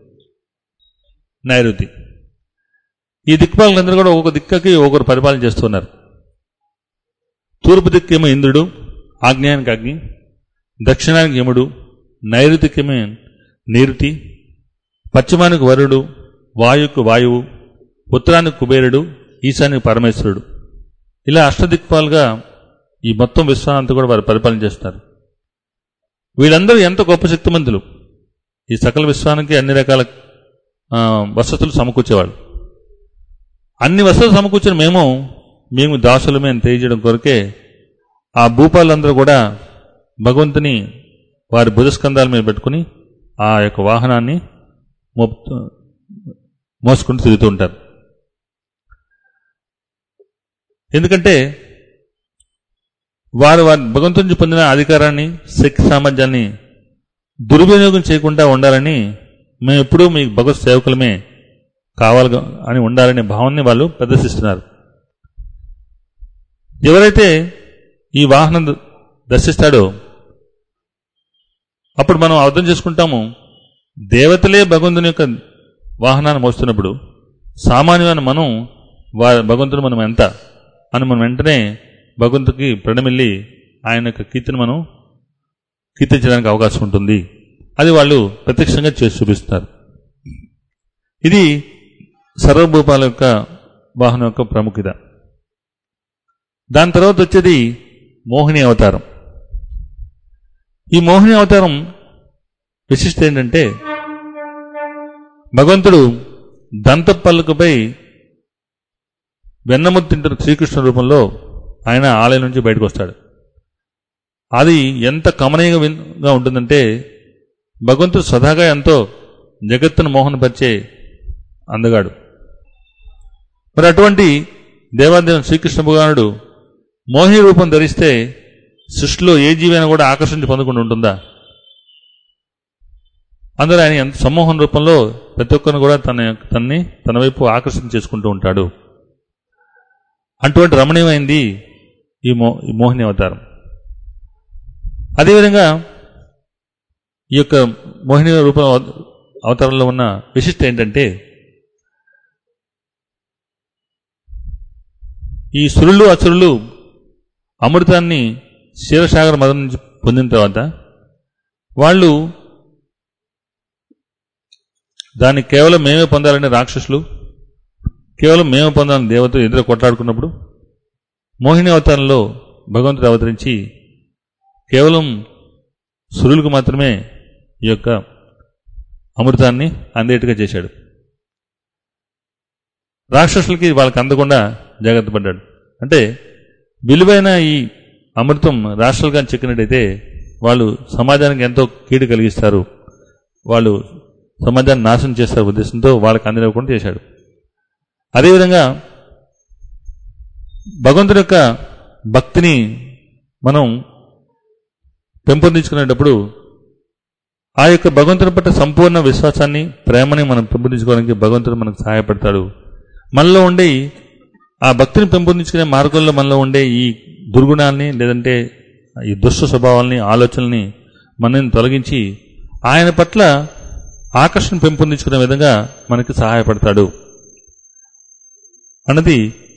నైరుతి ఈ దిక్పాలందరూ కూడా ఒక్కొక్క దిక్కకి ఒకరు పరిపాలన చేస్తున్నారు తూర్పు దిక్కేమో ఇంద్రుడు ఆగ్నేయానికి అగ్ని దక్షిణానికి యముడు నైరుతికేమో నీరుతి పశ్చిమానికి వరుడు వాయువుకు వాయువు ఉత్తరానికి కుబేరుడు ఈశాన్యకు పరమేశ్వరుడు ఇలా అష్టదిక్పాలుగా ఈ మొత్తం విశ్వానంతా కూడా వారు పరిపాలన చేస్తారు వీళ్ళందరూ ఎంత గొప్ప శక్తిమంతులు ఈ సకల విశ్వానికి అన్ని రకాల ఆ, వసతులు సమకూర్చేవాళ్ళు అన్ని వసతులు సమకూర్చిన మేము మేము దాసులమే అని తెలియజేయడం కొరకే ఆ భూపాలందరూ కూడా భగవంతుని వారి భుజస్కంధాల మీద పెట్టుకుని ఆ యొక్క వాహనాన్ని మోపుతూ మోసుకుంటూ తిరుగుతూ ఉంటారు ఎందుకంటే వారు వారి భగవంతుడి నుంచి పొందిన అధికారాన్ని శక్తి సామర్థ్యాన్ని దుర్వినియోగం చేయకుండా ఉండాలని మేము ఎప్పుడూ మీ భగవత్ సేవకులమే కావాలి అని ఉండాలనే భావాన్ని వాళ్ళు ప్రదర్శిస్తున్నారు ఎవరైతే ఈ వాహనం ద- దర్శిస్తాడో అప్పుడు మనం అర్థం చేసుకుంటాము దేవతలే భగవంతుని యొక్క వాహనాన్ని మోస్తున్నప్పుడు సామాన్యమైన మనం వారి భగవంతుడు మనం ఎంత అని మనం వెంటనే భగవంతుడికి ప్రణమిల్లి ఆయన యొక్క కీర్తిని మనం కీర్తించడానికి అవకాశం ఉంటుంది అది వాళ్ళు ప్రత్యక్షంగా చేసి చూపిస్తారు ఇది సర్వభూపాల యొక్క వాహనం యొక్క ప్రాముఖ్యత దాని తర్వాత వచ్చేది మోహిని అవతారం ఈ మోహిని అవతారం విశిష్ట ఏంటంటే భగవంతుడు దంతపల్లుకపై వెన్నముద్దు తింటున్న శ్రీకృష్ణ రూపంలో ఆయన ఆలయం నుంచి బయటకు వస్తాడు అది ఎంత కమనీయంగా ఉంటుందంటే భగవంతుడు సదాగా ఎంతో జగత్తును మోహనపరిచే అందగాడు మరి అటువంటి దేవాదేవుని శ్రీకృష్ణ భగవానుడు మోహిని రూపం ధరిస్తే సృష్టిలో ఏ జీవైనా కూడా ఆకర్షించి పొందకుండా ఉంటుందా అందరూ ఆయన ఎంత సమ్మోహన రూపంలో ప్రతి ఒక్కరిని కూడా తన తన్ని తన వైపు ఆకర్షణ చేసుకుంటూ ఉంటాడు అటువంటి రమణీయమైంది ఈ మో ఈ మోహిని అవతారం అదేవిధంగా ఈ యొక్క మోహిని రూపం అవ- అవతారంలో ఉన్న విశిష్ట ఏంటంటే ఈ సురులు అసురులు అమృతాన్ని క్షీరసాగర మదం నుంచి పొందిన తర్వాత వాళ్ళు దాన్ని కేవలం మేమే పొందాలని రాక్షసులు కేవలం మేమే పొందాలని దేవతలు ఎదురు కొట్లాడుకున్నప్పుడు మోహిని అవతారంలో భగవంతుడు అవతరించి కేవలం సురులకు మాత్రమే ఈ యొక్క అమృతాన్ని అందేట్టుగా చేశాడు రాక్షసులకి వాళ్ళకి అందకుండా జాగ్రత్త పడ్డాడు అంటే విలువైన ఈ అమృతం రాష్ట్రాలుగా చిక్కినట్టయితే వాళ్ళు సమాజానికి ఎంతో కీడు కలిగిస్తారు వాళ్ళు సమాజాన్ని నాశనం చేస్తారు ఉద్దేశంతో వాళ్ళకి అందివ్వకుండా చేశాడు అదేవిధంగా భగవంతుడి యొక్క భక్తిని మనం పెంపొందించుకునేటప్పుడు ఆ యొక్క భగవంతుని పట్ల సంపూర్ణ విశ్వాసాన్ని ప్రేమని మనం పెంపొందించుకోవడానికి భగవంతుడు మనకు సహాయపడతాడు మనలో ఉండే ఆ భక్తిని పెంపొందించుకునే మార్గంలో మనలో ఉండే ఈ దుర్గుణాల్ని లేదంటే ఈ దుష్ట స్వభావాల్ని ఆలోచనల్ని మనని తొలగించి ఆయన పట్ల ఆకర్షణ పెంపొందించుకునే విధంగా మనకి సహాయపడతాడు అన్నది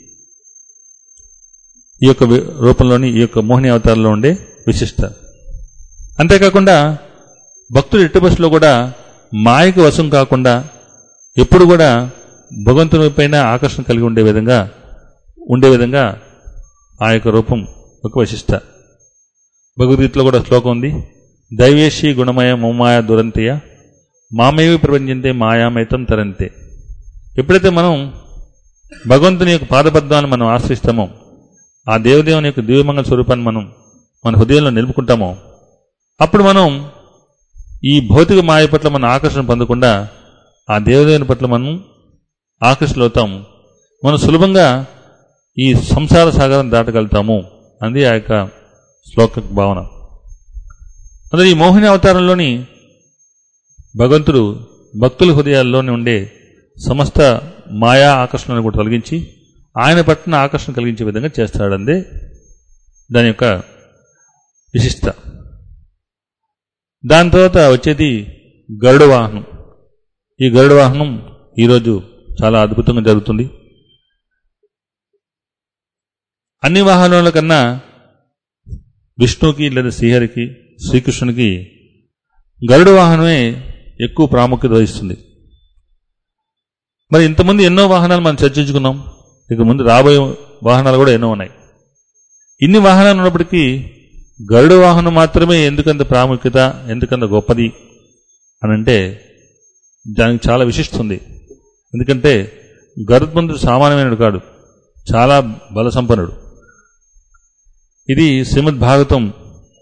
ఈ యొక్క వి- రూపంలోని ఈ యొక్క మోహిని అవతారంలో ఉండే విశిష్ట అంతేకాకుండా భక్తుడు ఎట్టి బస్సులో కూడా మాయకు వశం కాకుండా ఎప్పుడు కూడా భగవంతుని పైన ఆకర్షణ కలిగి ఉండే విధంగా ఉండే విధంగా ఆ యొక్క రూపం ఒక విశిష్ట భగవద్గీతలో కూడా శ్లోకం ఉంది దైవేశీ గుణమయ మోమాయ దురంతయ మామేవి ప్రపంచంతే మాయామైతం తరంతే ఎప్పుడైతే మనం భగవంతుని యొక్క పాదపద్మాన్ని మనం ఆశ్రయిస్తామో ఆ దేవదేవుని యొక్క దివ్యమంగళ స్వరూపాన్ని మనం మన హృదయంలో నిలుపుకుంటామో అప్పుడు మనం ఈ భౌతిక మాయ పట్ల మన ఆకర్షణ పొందకుండా ఆ దేవదేవుని పట్ల మనం ఆకర్షితులవుతాము మనం సులభంగా ఈ సంసార సాగరం దాటగలుగుతాము అంది ఆ యొక్క శ్లోక భావన అందులో ఈ మోహిని అవతారంలోని భగవంతుడు భక్తుల హృదయాల్లోనే ఉండే సమస్త మాయా ఆకర్షణను కూడా తొలగించి ఆయన పట్ల ఆకర్షణ కలిగించే విధంగా చేస్తాడందే దాని యొక్క విశిష్ట దాని తర్వాత వచ్చేది గరుడ వాహనం ఈ గరుడ వాహనం ఈరోజు చాలా అద్భుతంగా జరుగుతుంది అన్ని వాహనాల కన్నా విష్ణువుకి లేదా శ్రీహరికి శ్రీకృష్ణునికి గరుడ వాహనమే ఎక్కువ ప్రాముఖ్యత వహిస్తుంది మరి ఇంతకుముందు ఎన్నో వాహనాలు మనం చర్చించుకున్నాం ఇక ముందు రాబోయే వాహనాలు కూడా ఎన్నో ఉన్నాయి ఇన్ని వాహనాలు ఉన్నప్పటికీ గరుడ వాహనం మాత్రమే ఎందుకంత ప్రాముఖ్యత ఎందుకంత గొప్పది అని అంటే దానికి చాలా విశిస్తుంది ఎందుకంటే గరుత్మంతుడు సామాన్యమైనడు కాడు చాలా బల సంపన్నుడు ఇది శ్రీమద్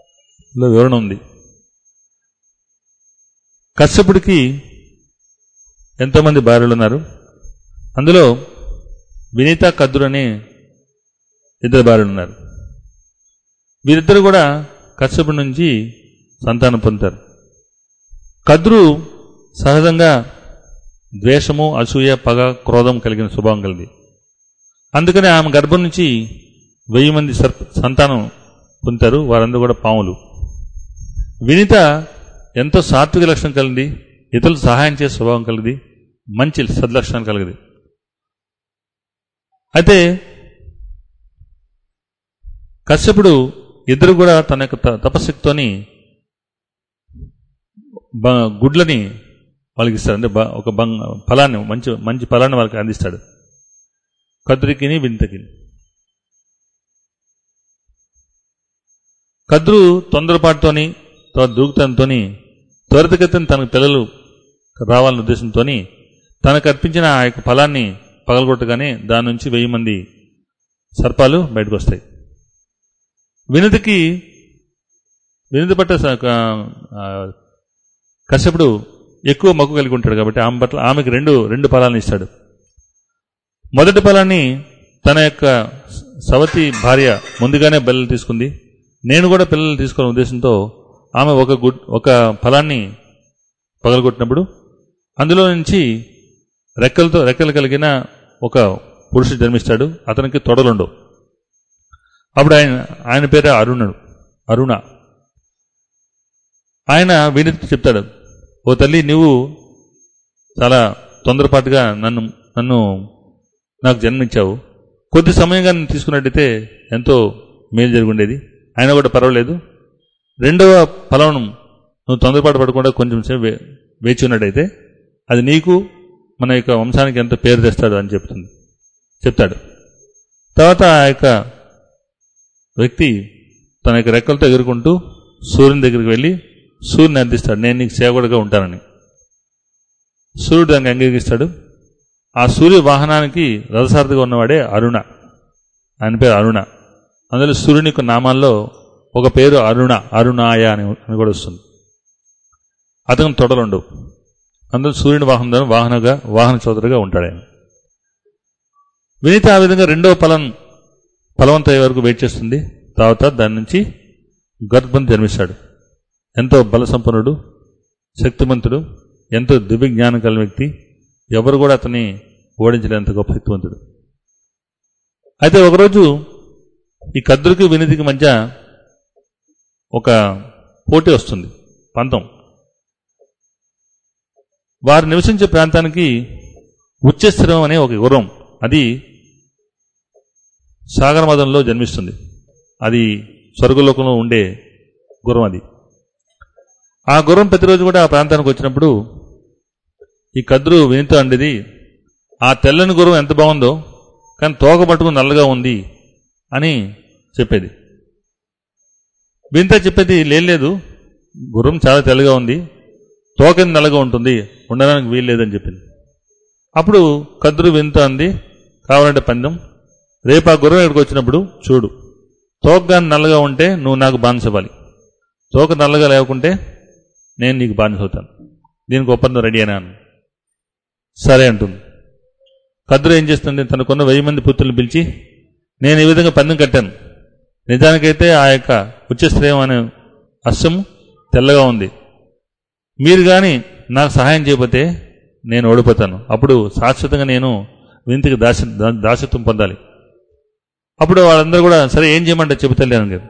భాగవతంలో వివరణ ఉంది కశ్యపుడికి ఎంతోమంది భార్యలు ఉన్నారు అందులో వినీత కద్దురు అనే ఇద్దరు భార్యలు ఉన్నారు వీరిద్దరు కూడా కశ్యపుడి నుంచి సంతానం పొందుతారు కద్రు సహజంగా ద్వేషము అసూయ పగ క్రోధం కలిగిన స్వభావం కలిగింది అందుకని ఆమె గర్భం నుంచి వెయ్యి మంది సర్ప సంతానం పొందుతారు వారందరూ కూడా పాములు వినిత ఎంతో సాత్విక లక్షణం కలిగింది ఇతరులకు సహాయం చేసే స్వభావం కలిగింది మంచి సద్లక్షణాలు కలిగింది అయితే కశ్యపుడు ఇద్దరు కూడా తన యొక్క త- తపశక్తితోని బ- గుడ్లని వాళ్ళకి ఇస్తాడు అంటే బ- ఒక బంగ ఫలాన్ని మంచి మంచి ఫలాన్ని వాళ్ళకి అందిస్తాడు కద్రుకిని వింతకిని కద్రు తొందరపాటుతోని తర్వాత దూకుతంతోని త్వరితగతిన తనకు పిల్లలు రావాలనే ఉద్దేశంతో తనకు అర్పించిన ఆ యొక్క ఫలాన్ని పగలగొట్టగానే దాని నుంచి వెయ్యి మంది సర్పాలు బయటకు వస్తాయి వినతికి వినతి పట్ల స- ఆ, కశ్యపుడు ఎక్కువ మగ్గు కలిగి ఉంటాడు కాబట్టి ఆమె పట్ల ఆమెకు రెండు రెండు ఫలాలను ఇస్తాడు మొదటి ఫలాన్ని తన యొక్క స- సవతి భార్య ముందుగానే పిల్లలు తీసుకుంది నేను కూడా పిల్లలు తీసుకునే ఉద్దేశంతో ఆమె ఒక గుడ్ ఒక ఫలాన్ని పగలగొట్టినప్పుడు అందులో నుంచి రెక్కలతో రెక్కలు కలిగిన ఒక పురుషుడు జన్మిస్తాడు అతనికి తొడలుండవు అప్పుడు ఆయన ఆయన పేరు అరుణుడు అరుణ ఆయన వినతికి చెప్తాడు ఓ తల్లి నువ్వు చాలా తొందరపాటుగా నన్ను నన్ను నాకు జన్మించావు కొద్ది సమయంగా నేను తీసుకున్నట్టయితే ఎంతో మేలు జరుగుండేది అయినా కూడా పర్వాలేదు రెండవ ఫలం నువ్వు తొందరపాటు పడకుండా కొంచెం సేపు వే- వేచి ఉన్నట్టయితే అది నీకు మన యొక్క వంశానికి ఎంతో పేరు తెస్తాడు అని చెప్తుంది చెప్తాడు తర్వాత ఆ యొక్క వ్యక్తి తన యొక్క రెక్కలతో ఎగురుకుంటూ సూర్యుని దగ్గరికి వెళ్ళి సూర్యుని అందిస్తాడు నేను నీకు సేవకుడిగా ఉంటానని సూర్యుడు దానికి అంగీకరిస్తాడు ఆ సూర్య వాహనానికి రథసారథిగా ఉన్నవాడే అరుణ ఆయన పేరు అరుణ అందులో సూర్యుని యొక్క నామాల్లో ఒక పేరు అరుణ అరుణాయ అని అని కూడా వస్తుంది అతను తొడలుండవు అందులో సూర్యుని వాహనం వాహనగా వాహన చోదరుగా ఉంటాడు ఆయన వినీత ఆ విధంగా రెండవ ఫలం ఫలవంతయ్యే వరకు వెయిట్ చేస్తుంది తర్వాత దాని నుంచి గర్భం జన్మిస్తాడు ఎంతో బల సంపన్నుడు శక్తిమంతుడు ఎంతో దివ్య జ్ఞానం కలిగిన వ్యక్తి ఎవరు కూడా అతన్ని ఓడించలేంత గొప్ప శక్తివంతుడు అయితే ఒకరోజు ఈ కద్రుకి వినితికి మధ్య ఒక పోటీ వస్తుంది పంతం వారు నివసించే ప్రాంతానికి ఉచ్చస్థిరం అనే ఒక గుర్రం అది సాగర మదంలో జన్మిస్తుంది అది స్వర్గలోకంలో ఉండే గుర్రం అది ఆ గుర్రం ప్రతిరోజు కూడా ఆ ప్రాంతానికి వచ్చినప్పుడు ఈ కద్రు వినితో అండేది ఆ తెల్లని గుర్రం ఎంత బాగుందో కానీ తోక పట్టుకుని నల్లగా ఉంది అని చెప్పేది వింత చెప్పేది లేదు గుర్రం చాలా తెల్లగా ఉంది తోక నల్లగా ఉంటుంది ఉండడానికి వీలు లేదని చెప్పింది అప్పుడు కద్రు వింత అంది కావాలంటే పందెం రేపు ఆ గుర్రం ఇక్కడికి వచ్చినప్పుడు చూడు తోక కానీ నల్లగా ఉంటే నువ్వు నాకు బానిస ఇవ్వాలి తోక నల్లగా లేకుంటే నేను నీకు బానిస అవుతాను దీనికి ఒప్పందం రెడీ అయినా సరే అంటుంది కద్రు ఏం చేస్తుంది తనకున్న వెయ్యి మంది పుత్రులు పిలిచి నేను ఈ విధంగా పందెం కట్టాను నిజానికైతే ఆ యొక్క ఉచ్చశ్రేయం అనే అశ్వం తెల్లగా ఉంది మీరు కానీ నాకు సహాయం చేయకపోతే నేను ఓడిపోతాను అప్పుడు శాశ్వతంగా నేను వింతికి దాస దా- దాసత్వం పొందాలి అప్పుడు వాళ్ళందరూ కూడా సరే ఏం చేయమంటే చెబుతలేను కదా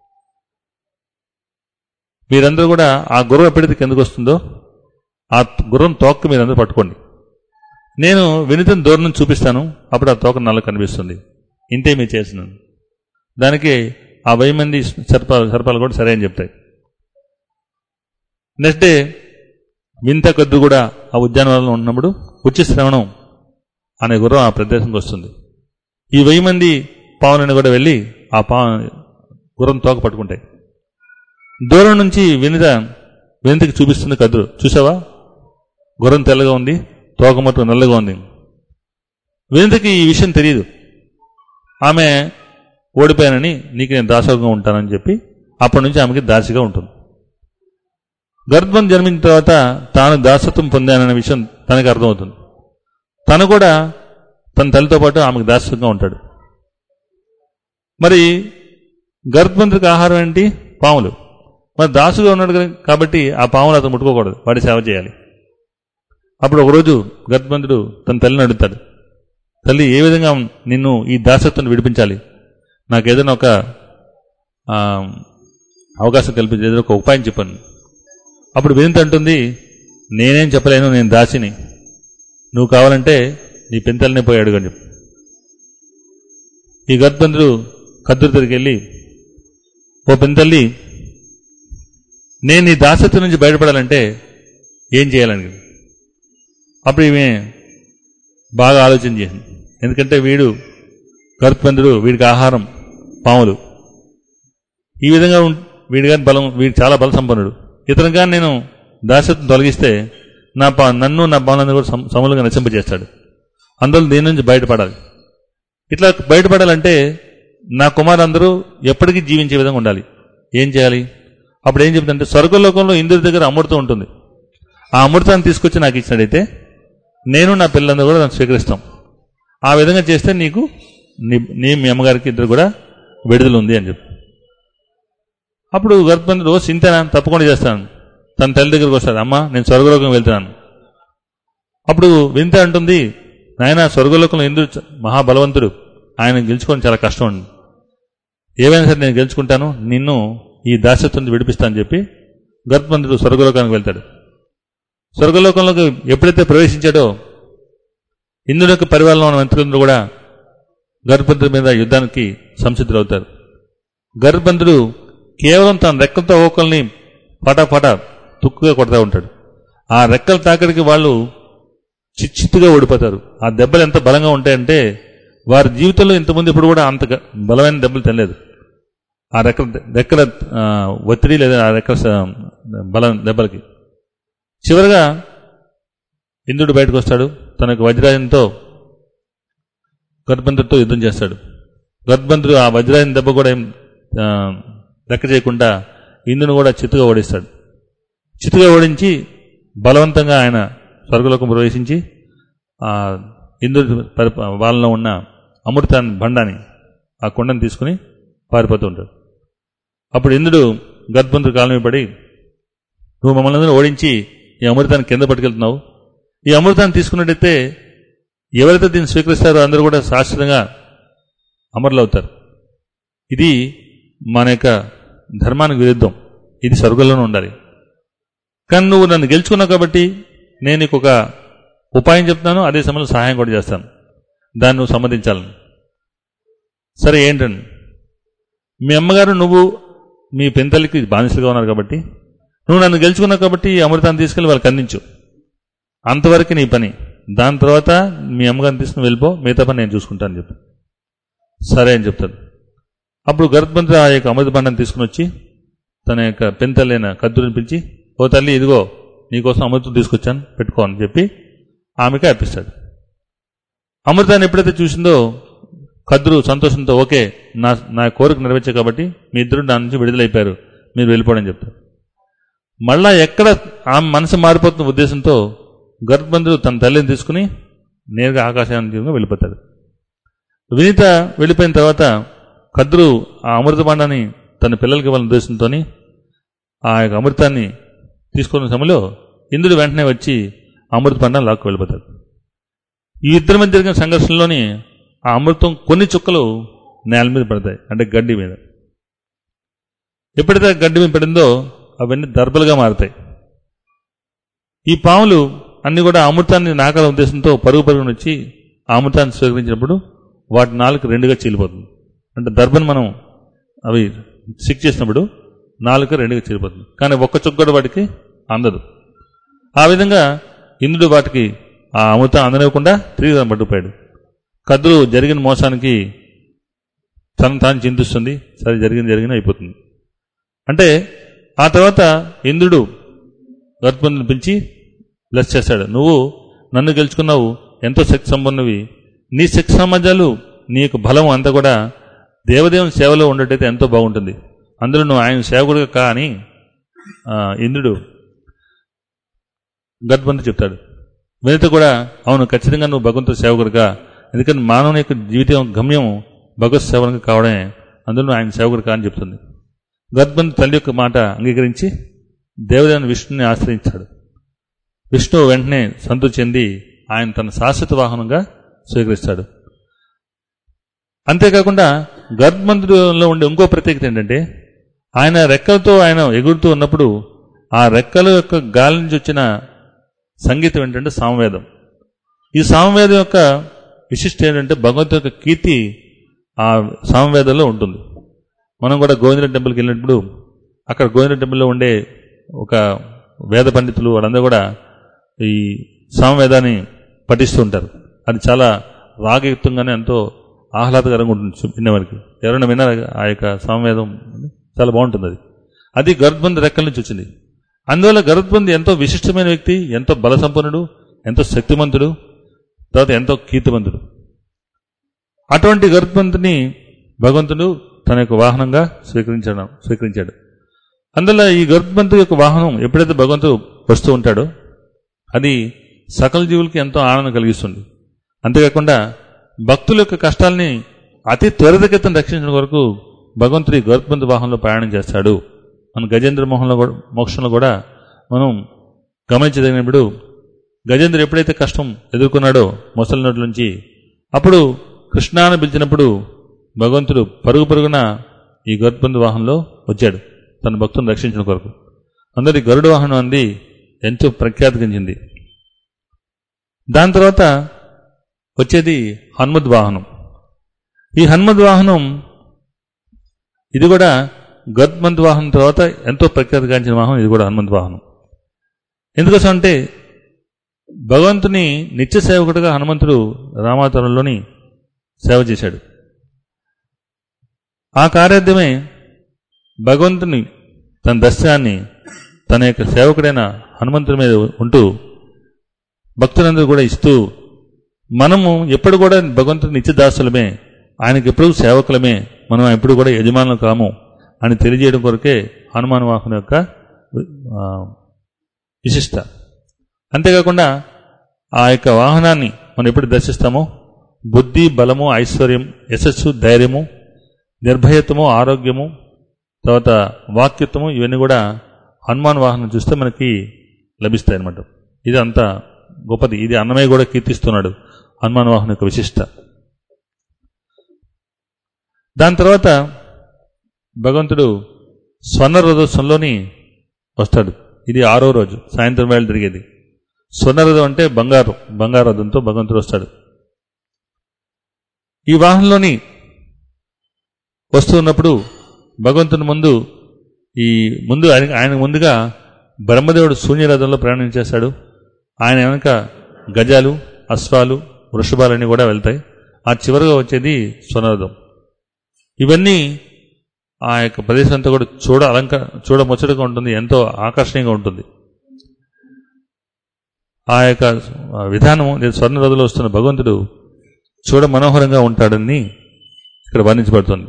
మీరందరూ కూడా ఆ గుర్రం ఎప్పుడైతే కిందకు వస్తుందో ఆ గుర్రం తోక మీరందరూ పట్టుకోండి నేను వినితని దూరం నుంచి చూపిస్తాను అప్పుడు ఆ తోక నల్ల కనిపిస్తుంది ఇంతే మీరు చేసినాను దానికి ఆ వెయ్యి మంది సర్పాలు సర్పాలు కూడా సరే అని చెప్తాయి నెక్స్ట్ డే వింత కొద్దు కూడా ఆ ఉద్యానవనంలో ఉన్నప్పుడు ఉచ్చి శ్రవణం అనే గుర్రం ఆ ప్రదేశంకి వస్తుంది ఈ వెయ్యి మంది పావులని కూడా వెళ్ళి ఆ పా గుర్రం తోక పట్టుకుంటాయి దూరం నుంచి వినిత వినితకి చూపిస్తుంది కద్రు చూసావా గుర్రం తెల్లగా ఉంది తోక మట్టు నల్లగా ఉంది వినితకి ఈ విషయం తెలియదు ఆమె ఓడిపోయానని నీకు నేను దాసోగంగా ఉంటానని చెప్పి అప్పటి నుంచి ఆమెకి దాసిగా ఉంటుంది గర్భం జన్మించిన తర్వాత తాను దాసత్వం పొందాననే విషయం తనకు అర్థమవుతుంది తను కూడా తన తల్లితో పాటు ఆమెకు దాసత్వంగా ఉంటాడు మరి గర్భవంతుడికి ఆహారం ఏంటి పాములు మరి దాసుగా ఉన్నాడు కదా కాబట్టి ఆ పాములు అతను ముట్టుకోకూడదు వాడి సేవ చేయాలి అప్పుడు ఒకరోజు గర్భవంతుడు తన తల్లిని అడుగుతాడు తల్లి ఏ విధంగా నిన్ను ఈ దాసత్వాన్ని విడిపించాలి నాకు ఏదైనా ఒక ఆ, అవకాశం కల్పించి ఏదైనా ఒక ఉపాయం చెప్పాను అప్పుడు వినిత అంటుంది నేనేం చెప్పలేను నేను దాసిని నువ్వు కావాలంటే నీ పెంతల్నే పోయి అడుగు అని చెప్పి ఈ గర్భవంతుడు కద్దురు తిరిగి వెళ్ళి ఓ పెంతల్లి నేను నీ దాసత్వం నుంచి బయటపడాలంటే ఏం చేయాలని అప్పుడు ఈమె బాగా ఆలోచన చేసింది ఎందుకంటే వీడు గర్భవంతుడు వీడికి ఆహారం పాములు ఈ విధంగా ఉం- వీడి గారి బలం వీడు చాలా బల సంపన్నుడు ఇతను కానీ నేను దాసత్వం తొలగిస్తే నా పా నన్ను నా పాములను కూడా సమ- సమూలంగా నశింపజేస్తాడు అందువల్ల దీని నుంచి బయటపడాలి ఇట్లా బయటపడాలంటే నా కుమారులందరూ ఎప్పటికీ జీవించే విధంగా ఉండాలి ఏం చేయాలి అప్పుడు ఏం చెప్తుందంటే స్వర్గలోకంలో ఇంద్రుడి దగ్గర అమృతం ఉంటుంది ఆ అమృతాన్ని తీసుకొచ్చి నాకు ఇచ్చినట్టయితే నేను నా పిల్లలందరూ కూడా దాన్ని స్వీకరిస్తాం ఆ విధంగా చేస్తే నీకు నీ నీ మీ అమ్మగారికి ఇద్దరు కూడా విడుదల ఉంది అని చెప్పి అప్పుడు గర్భబంధుడు ఓ సింతేనా తప్పకుండా చేస్తాను తన తల్లి దగ్గరికి వస్తాడు అమ్మ నేను స్వర్గలోకం వెళ్తున్నాను అప్పుడు వింత అంటుంది నాయన స్వర్గలోకంలో ఇంద్రుడు చ- మహాబలవంతుడు ఆయన గెలుచుకోవడం చాలా కష్టం అండి ఏవైనా సరే నేను గెలుచుకుంటాను నిన్ను ఈ దాస్యత్వం నుంచి విడిపిస్తానని చెప్పి గర్భబంధుడు స్వర్గలోకానికి వెళ్తాడు స్వర్గలోకంలోకి ఎప్పుడైతే ప్రవేశించాడో ఇంద్రుడి యొక్క పరివారంలో ఉన్న మంత్రులందరూ కూడా గర్భబంధుడి మీద యుద్ధానికి సంసిద్ధులవుతారు గర్భబంధుడు కేవలం తన రెక్కలతో ఓకల్ని పటాపట తుక్కుగా కొడతా ఉంటాడు ఆ రెక్కల తాకడికి వాళ్ళు చిచ్చిత్తుగా ఓడిపోతారు ఆ దెబ్బలు ఎంత బలంగా ఉంటాయంటే వారి జీవితంలో ఇంతకుముందు ఇప్పుడు కూడా అంత గ- బలమైన దెబ్బలు తినలేదు ఆ రెక్కల రెక్కల ఆ, ఒత్తిడి లేదా ఆ రెక్కల స- బలం దెబ్బలకి చివరగా ఇంద్రుడు బయటకు వస్తాడు తనకు వజ్రాయంతో గర్భంతుడితో యుద్ధం చేస్తాడు గర్భంతుడు ఆ వజ్రాయం దెబ్బ కూడా ఏం ఆ, లెక్క చేయకుండా ఇంద్రుని కూడా చిత్తుగా ఓడిస్తాడు చిత్తుగా ఓడించి బలవంతంగా ఆయన స్వర్గలోకం ప్రవేశించి ఆ ఇంద్రుడి పరిప వాళ్ళలో ఉన్న అమృతాన్ని బండాన్ని ఆ కొండని తీసుకుని పారిపోతూ ఉంటాడు అప్పుడు ఇంద్రుడు గర్భంతుడు కాలం మీద పడి నువ్వు మమ్మల్ని అందరూ ఓడించి ఈ అమృతాన్ని కింద పట్టుకెళ్తున్నావు ఈ అమృతాన్ని తీసుకున్నట్టయితే ఎవరైతే దీన్ని స్వీకరిస్తారో అందరూ కూడా శాశ్వతంగా అమరులు అవుతారు ఇది మన యొక్క ధర్మానికి విరుద్ధం ఇది స్వర్గంలోనే ఉండాలి కానీ నువ్వు నన్ను గెలుచుకున్నావు కాబట్టి నేను నీకు ఒక ఉపాయం చెప్తాను అదే సమయంలో సహాయం కూడా చేస్తాను దాన్ని నువ్వు సమ్మతించాలని సరే ఏంటండి మీ అమ్మగారు నువ్వు మీ పెంతల్లికి బానిసలుగా ఉన్నారు కాబట్టి నువ్వు నన్ను గెలుచుకున్నావు కాబట్టి ఈ అమృతాన్ని తీసుకెళ్ళి వాళ్ళకి అందించు అంతవరకు నీ పని దాని తర్వాత మీ అమ్మగారిని తీసుకుని వెళ్ళిపో మిగతా పని నేను చూసుకుంటాను చెప్పి సరే అని చెప్తాడు అప్పుడు గర్భమంత్రి ఆ యొక్క అమృత బండాన్ని తీసుకుని వచ్చి తన యొక్క పెంతల్లైన కద్దుని పిలిచి ఓ తల్లి ఇదిగో నీకోసం అమృతం తీసుకొచ్చాను పెట్టుకో అని చెప్పి ఆమెకి అర్పిస్తాడు అమృతాన్ని ఎప్పుడైతే చూసిందో కద్దురు సంతోషంతో ఓకే నా నా కోరిక నెరవేర్చే కాబట్టి మీ ఇద్దరు నా నుంచి విడుదలైపోయారు మీరు వెళ్ళిపోవడం చెప్తారు మళ్ళా ఎక్కడ ఆమె మనసు మారిపోతున్న ఉద్దేశంతో గర్భబంధుడు తన తల్లిని తీసుకుని నేరుగా ఆకాశానికి వెళ్ళిపోతాడు వినీత వెళ్ళిపోయిన తర్వాత కద్రు ఆ అమృత బాండాన్ని తన పిల్లలకి ఇవ్వాలనే ఉద్దేశంతో ఆ యొక్క అమృతాన్ని తీసుకున్న సమయంలో ఇంద్రుడు వెంటనే వచ్చి ఆ అమృత బాండాన్ని లాక్కు వెళ్ళిపోతాడు ఈ ఇద్దరి మధ్య జరిగిన సంఘర్షణలోని ఆ అమృతం కొన్ని చుక్కలు నేల మీద పడతాయి అంటే గడ్డి మీద ఎప్పుడైతే ఆ గడ్డి మీద పడిందో అవన్నీ దర్భలుగా మారుతాయి ఈ పాములు అన్ని కూడా అమృతాన్ని నాకాల ఉద్దేశంతో పరుగు పరుగున వచ్చి ఆ అమృతాన్ని స్వీకరించినప్పుడు వాటి నాలుగు రెండుగా చీలిపోతుంది అంటే దర్భను మనం అవి సిక్ చేసినప్పుడు నాలుక రెండుగా చీలిపోతుంది కానీ ఒక్క చుక్కడు వాటికి అందదు ఆ విధంగా ఇంద్రుడు వాటికి ఆ అమృతం అందనివ్వకుండా తిరిగి దాన్ని పట్టుకుపోయాడు కద్దులు జరిగిన మోసానికి తను తాను చింతిస్తుంది సరే జరిగింది జరిగిన అయిపోతుంది అంటే ఆ తర్వాత ఇంద్రుడు గర్భబంధుని పిలిచి బ్లెస్ చేశాడు నువ్వు నన్ను గెలుచుకున్నావు ఎంతో శక్తి సంపన్నవి నీ శక్తి సామర్థ్యాలు నీ యొక్క బలం అంతా కూడా దేవదేవుని సేవలో ఉండేటైతే ఎంతో బాగుంటుంది అందులో నువ్వు ఆయన సేవకుడుగా కా అని ఆ, ఇంద్రుడు గద్బంతు చెప్తాడు వినిత కూడా అవును ఖచ్చితంగా నువ్వు భగవంతుడు సేవకుడుగా ఎందుకంటే మానవుని యొక్క జీవితం గమ్యం భగవత్ సేవకుడిగా కావడమే అందులో ఆయన సేవకుడుగా అని చెప్తుంది గద్బంతు తల్లి యొక్క మాట అంగీకరించి దేవదేవుని విష్ణుని ఆశ్రయించాడు విష్ణువు వెంటనే సంతృప్తి చెంది ఆయన తన శాశ్వత వాహనంగా స్వీకరిస్తాడు అంతేకాకుండా గర్భమంతుడిలో ఉండే ఇంకో ప్రత్యేకత ఏంటంటే ఆయన రెక్కలతో ఆయన ఎగురుతూ ఉన్నప్పుడు ఆ రెక్కల యొక్క గాలి నుంచి వచ్చిన సంగీతం ఏంటంటే సామవేదం ఈ సామవేదం యొక్క విశిష్ట ఏంటంటే భగవంతు యొక్క కీర్తి ఆ సామవేదంలో ఉంటుంది మనం కూడా గోవింద టెంపుల్కి వెళ్ళినప్పుడు అక్కడ గోవింద టెంపుల్లో ఉండే ఒక వేద పండితులు వాళ్ళందరూ కూడా ఈ సామవేదాన్ని పఠిస్తూ ఉంటారు అది చాలా రాగయుక్తంగానే ఎంతో ఆహ్లాదకరంగా ఉంటుంది విన్నవారికి ఎవరైనా విన్నారు ఆ యొక్క సామవేదం చాలా బాగుంటుంది అది అది గరుత్బంధ రెక్కల నుంచి వచ్చింది అందువల్ల గరుత్బంధి ఎంతో విశిష్టమైన వ్యక్తి ఎంతో బలసంపన్నుడు ఎంతో శక్తిమంతుడు తర్వాత ఎంతో కీర్తిమంతుడు అటువంటి గరుత్బంతుని భగవంతుడు తన యొక్క వాహనంగా స్వీకరించాడు స్వీకరించాడు అందువల్ల ఈ గరుత్మంతు యొక్క వాహనం ఎప్పుడైతే భగవంతుడు వస్తూ ఉంటాడో అది సకల జీవులకి ఎంతో ఆనందం కలిగిస్తుంది అంతేకాకుండా భక్తుల యొక్క కష్టాల్ని అతి త్వరితగతిన రక్షించడం వరకు భగవంతుడి గరుత్మంతు వాహనంలో ప్రయాణం చేస్తాడు మన గజేంద్ర మోహన్లో కూడా మోక్షంలో కూడా మనం గమనించదగినప్పుడు గజేంద్ర ఎప్పుడైతే కష్టం ఎదుర్కొన్నాడో ముసలి నోటి నుంచి అప్పుడు కృష్ణాన్ని పిలిచినప్పుడు భగవంతుడు పరుగు పరుగున ఈ గరుత్బంధు వాహనంలో వచ్చాడు తన భక్తులను రక్షించిన కొరకు అందరి గరుడు వాహనం అంది ఎంతో ప్రఖ్యాతి గంచింది దాని తర్వాత వచ్చేది హనుమద్ వాహనం ఈ హనుమద్ వాహనం ఇది కూడా గద్మంత్ వాహనం తర్వాత ఎంతో ప్రఖ్యాతి గాంచిన వాహనం ఇది కూడా హనుమంత్ వాహనం ఎందుకోసం అంటే భగవంతుని నిత్య సేవకుడిగా హనుమంతుడు రామావతారంలోని సేవ చేశాడు ఆ కార్యార్థమే భగవంతుని తన దర్శనాన్ని తన యొక్క సేవకుడైన హనుమంతుడి మీద ఉంటూ భక్తులందరూ కూడా ఇస్తూ మనము ఎప్పుడు కూడా భగవంతుని నిత్యదాసులమే ఆయనకి ఎప్పుడు సేవకులమే మనం ఎప్పుడు కూడా యజమానులు కాము అని తెలియజేయడం కొరకే హనుమాన్ వాహనం యొక్క ఆ, విశిష్ట అంతేకాకుండా ఆ యొక్క వాహనాన్ని మనం ఎప్పుడు దర్శిస్తామో బుద్ధి బలము ఐశ్వర్యం యశస్సు ధైర్యము నిర్భయత్వము ఆరోగ్యము తర్వాత వాక్యత్వము ఇవన్నీ కూడా హనుమాన్ వాహనం చూస్తే మనకి లభిస్తాయి అన్నమాట ఇది అంత గొప్పది ఇది అన్నమయ్య కూడా కీర్తిస్తున్నాడు హనుమాన్ వాహనం యొక్క విశిష్ట దాని తర్వాత భగవంతుడు స్వర్ణ రథోత్సవంలోని వస్తాడు ఇది ఆరో రోజు సాయంత్రం వేళ జరిగేది స్వర్ణరథం అంటే బంగారు బంగారు రథంతో భగవంతుడు వస్తాడు ఈ వాహనంలోని వస్తున్నప్పుడు భగవంతుని ముందు ఈ ముందు ఆయన ఆయన ముందుగా బ్రహ్మదేవుడు శూన్యరథంలో ప్రయాణం చేస్తాడు ఆయన వెనక గజాలు అశ్వాలు వృషభాలన్నీ కూడా వెళ్తాయి ఆ చివరిగా వచ్చేది స్వర్ణరథం ఇవన్నీ ఆ యొక్క ప్రదేశం అంతా కూడా చూడ అలంక చూడ ముచ్చటగా ఉంటుంది ఎంతో ఆకర్షణీయంగా ఉంటుంది ఆ యొక్క విధానం లేదా స్వర్ణ రథంలో వస్తున్న భగవంతుడు చూడ మనోహరంగా ఉంటాడని ఇక్కడ వర్ణించబడుతుంది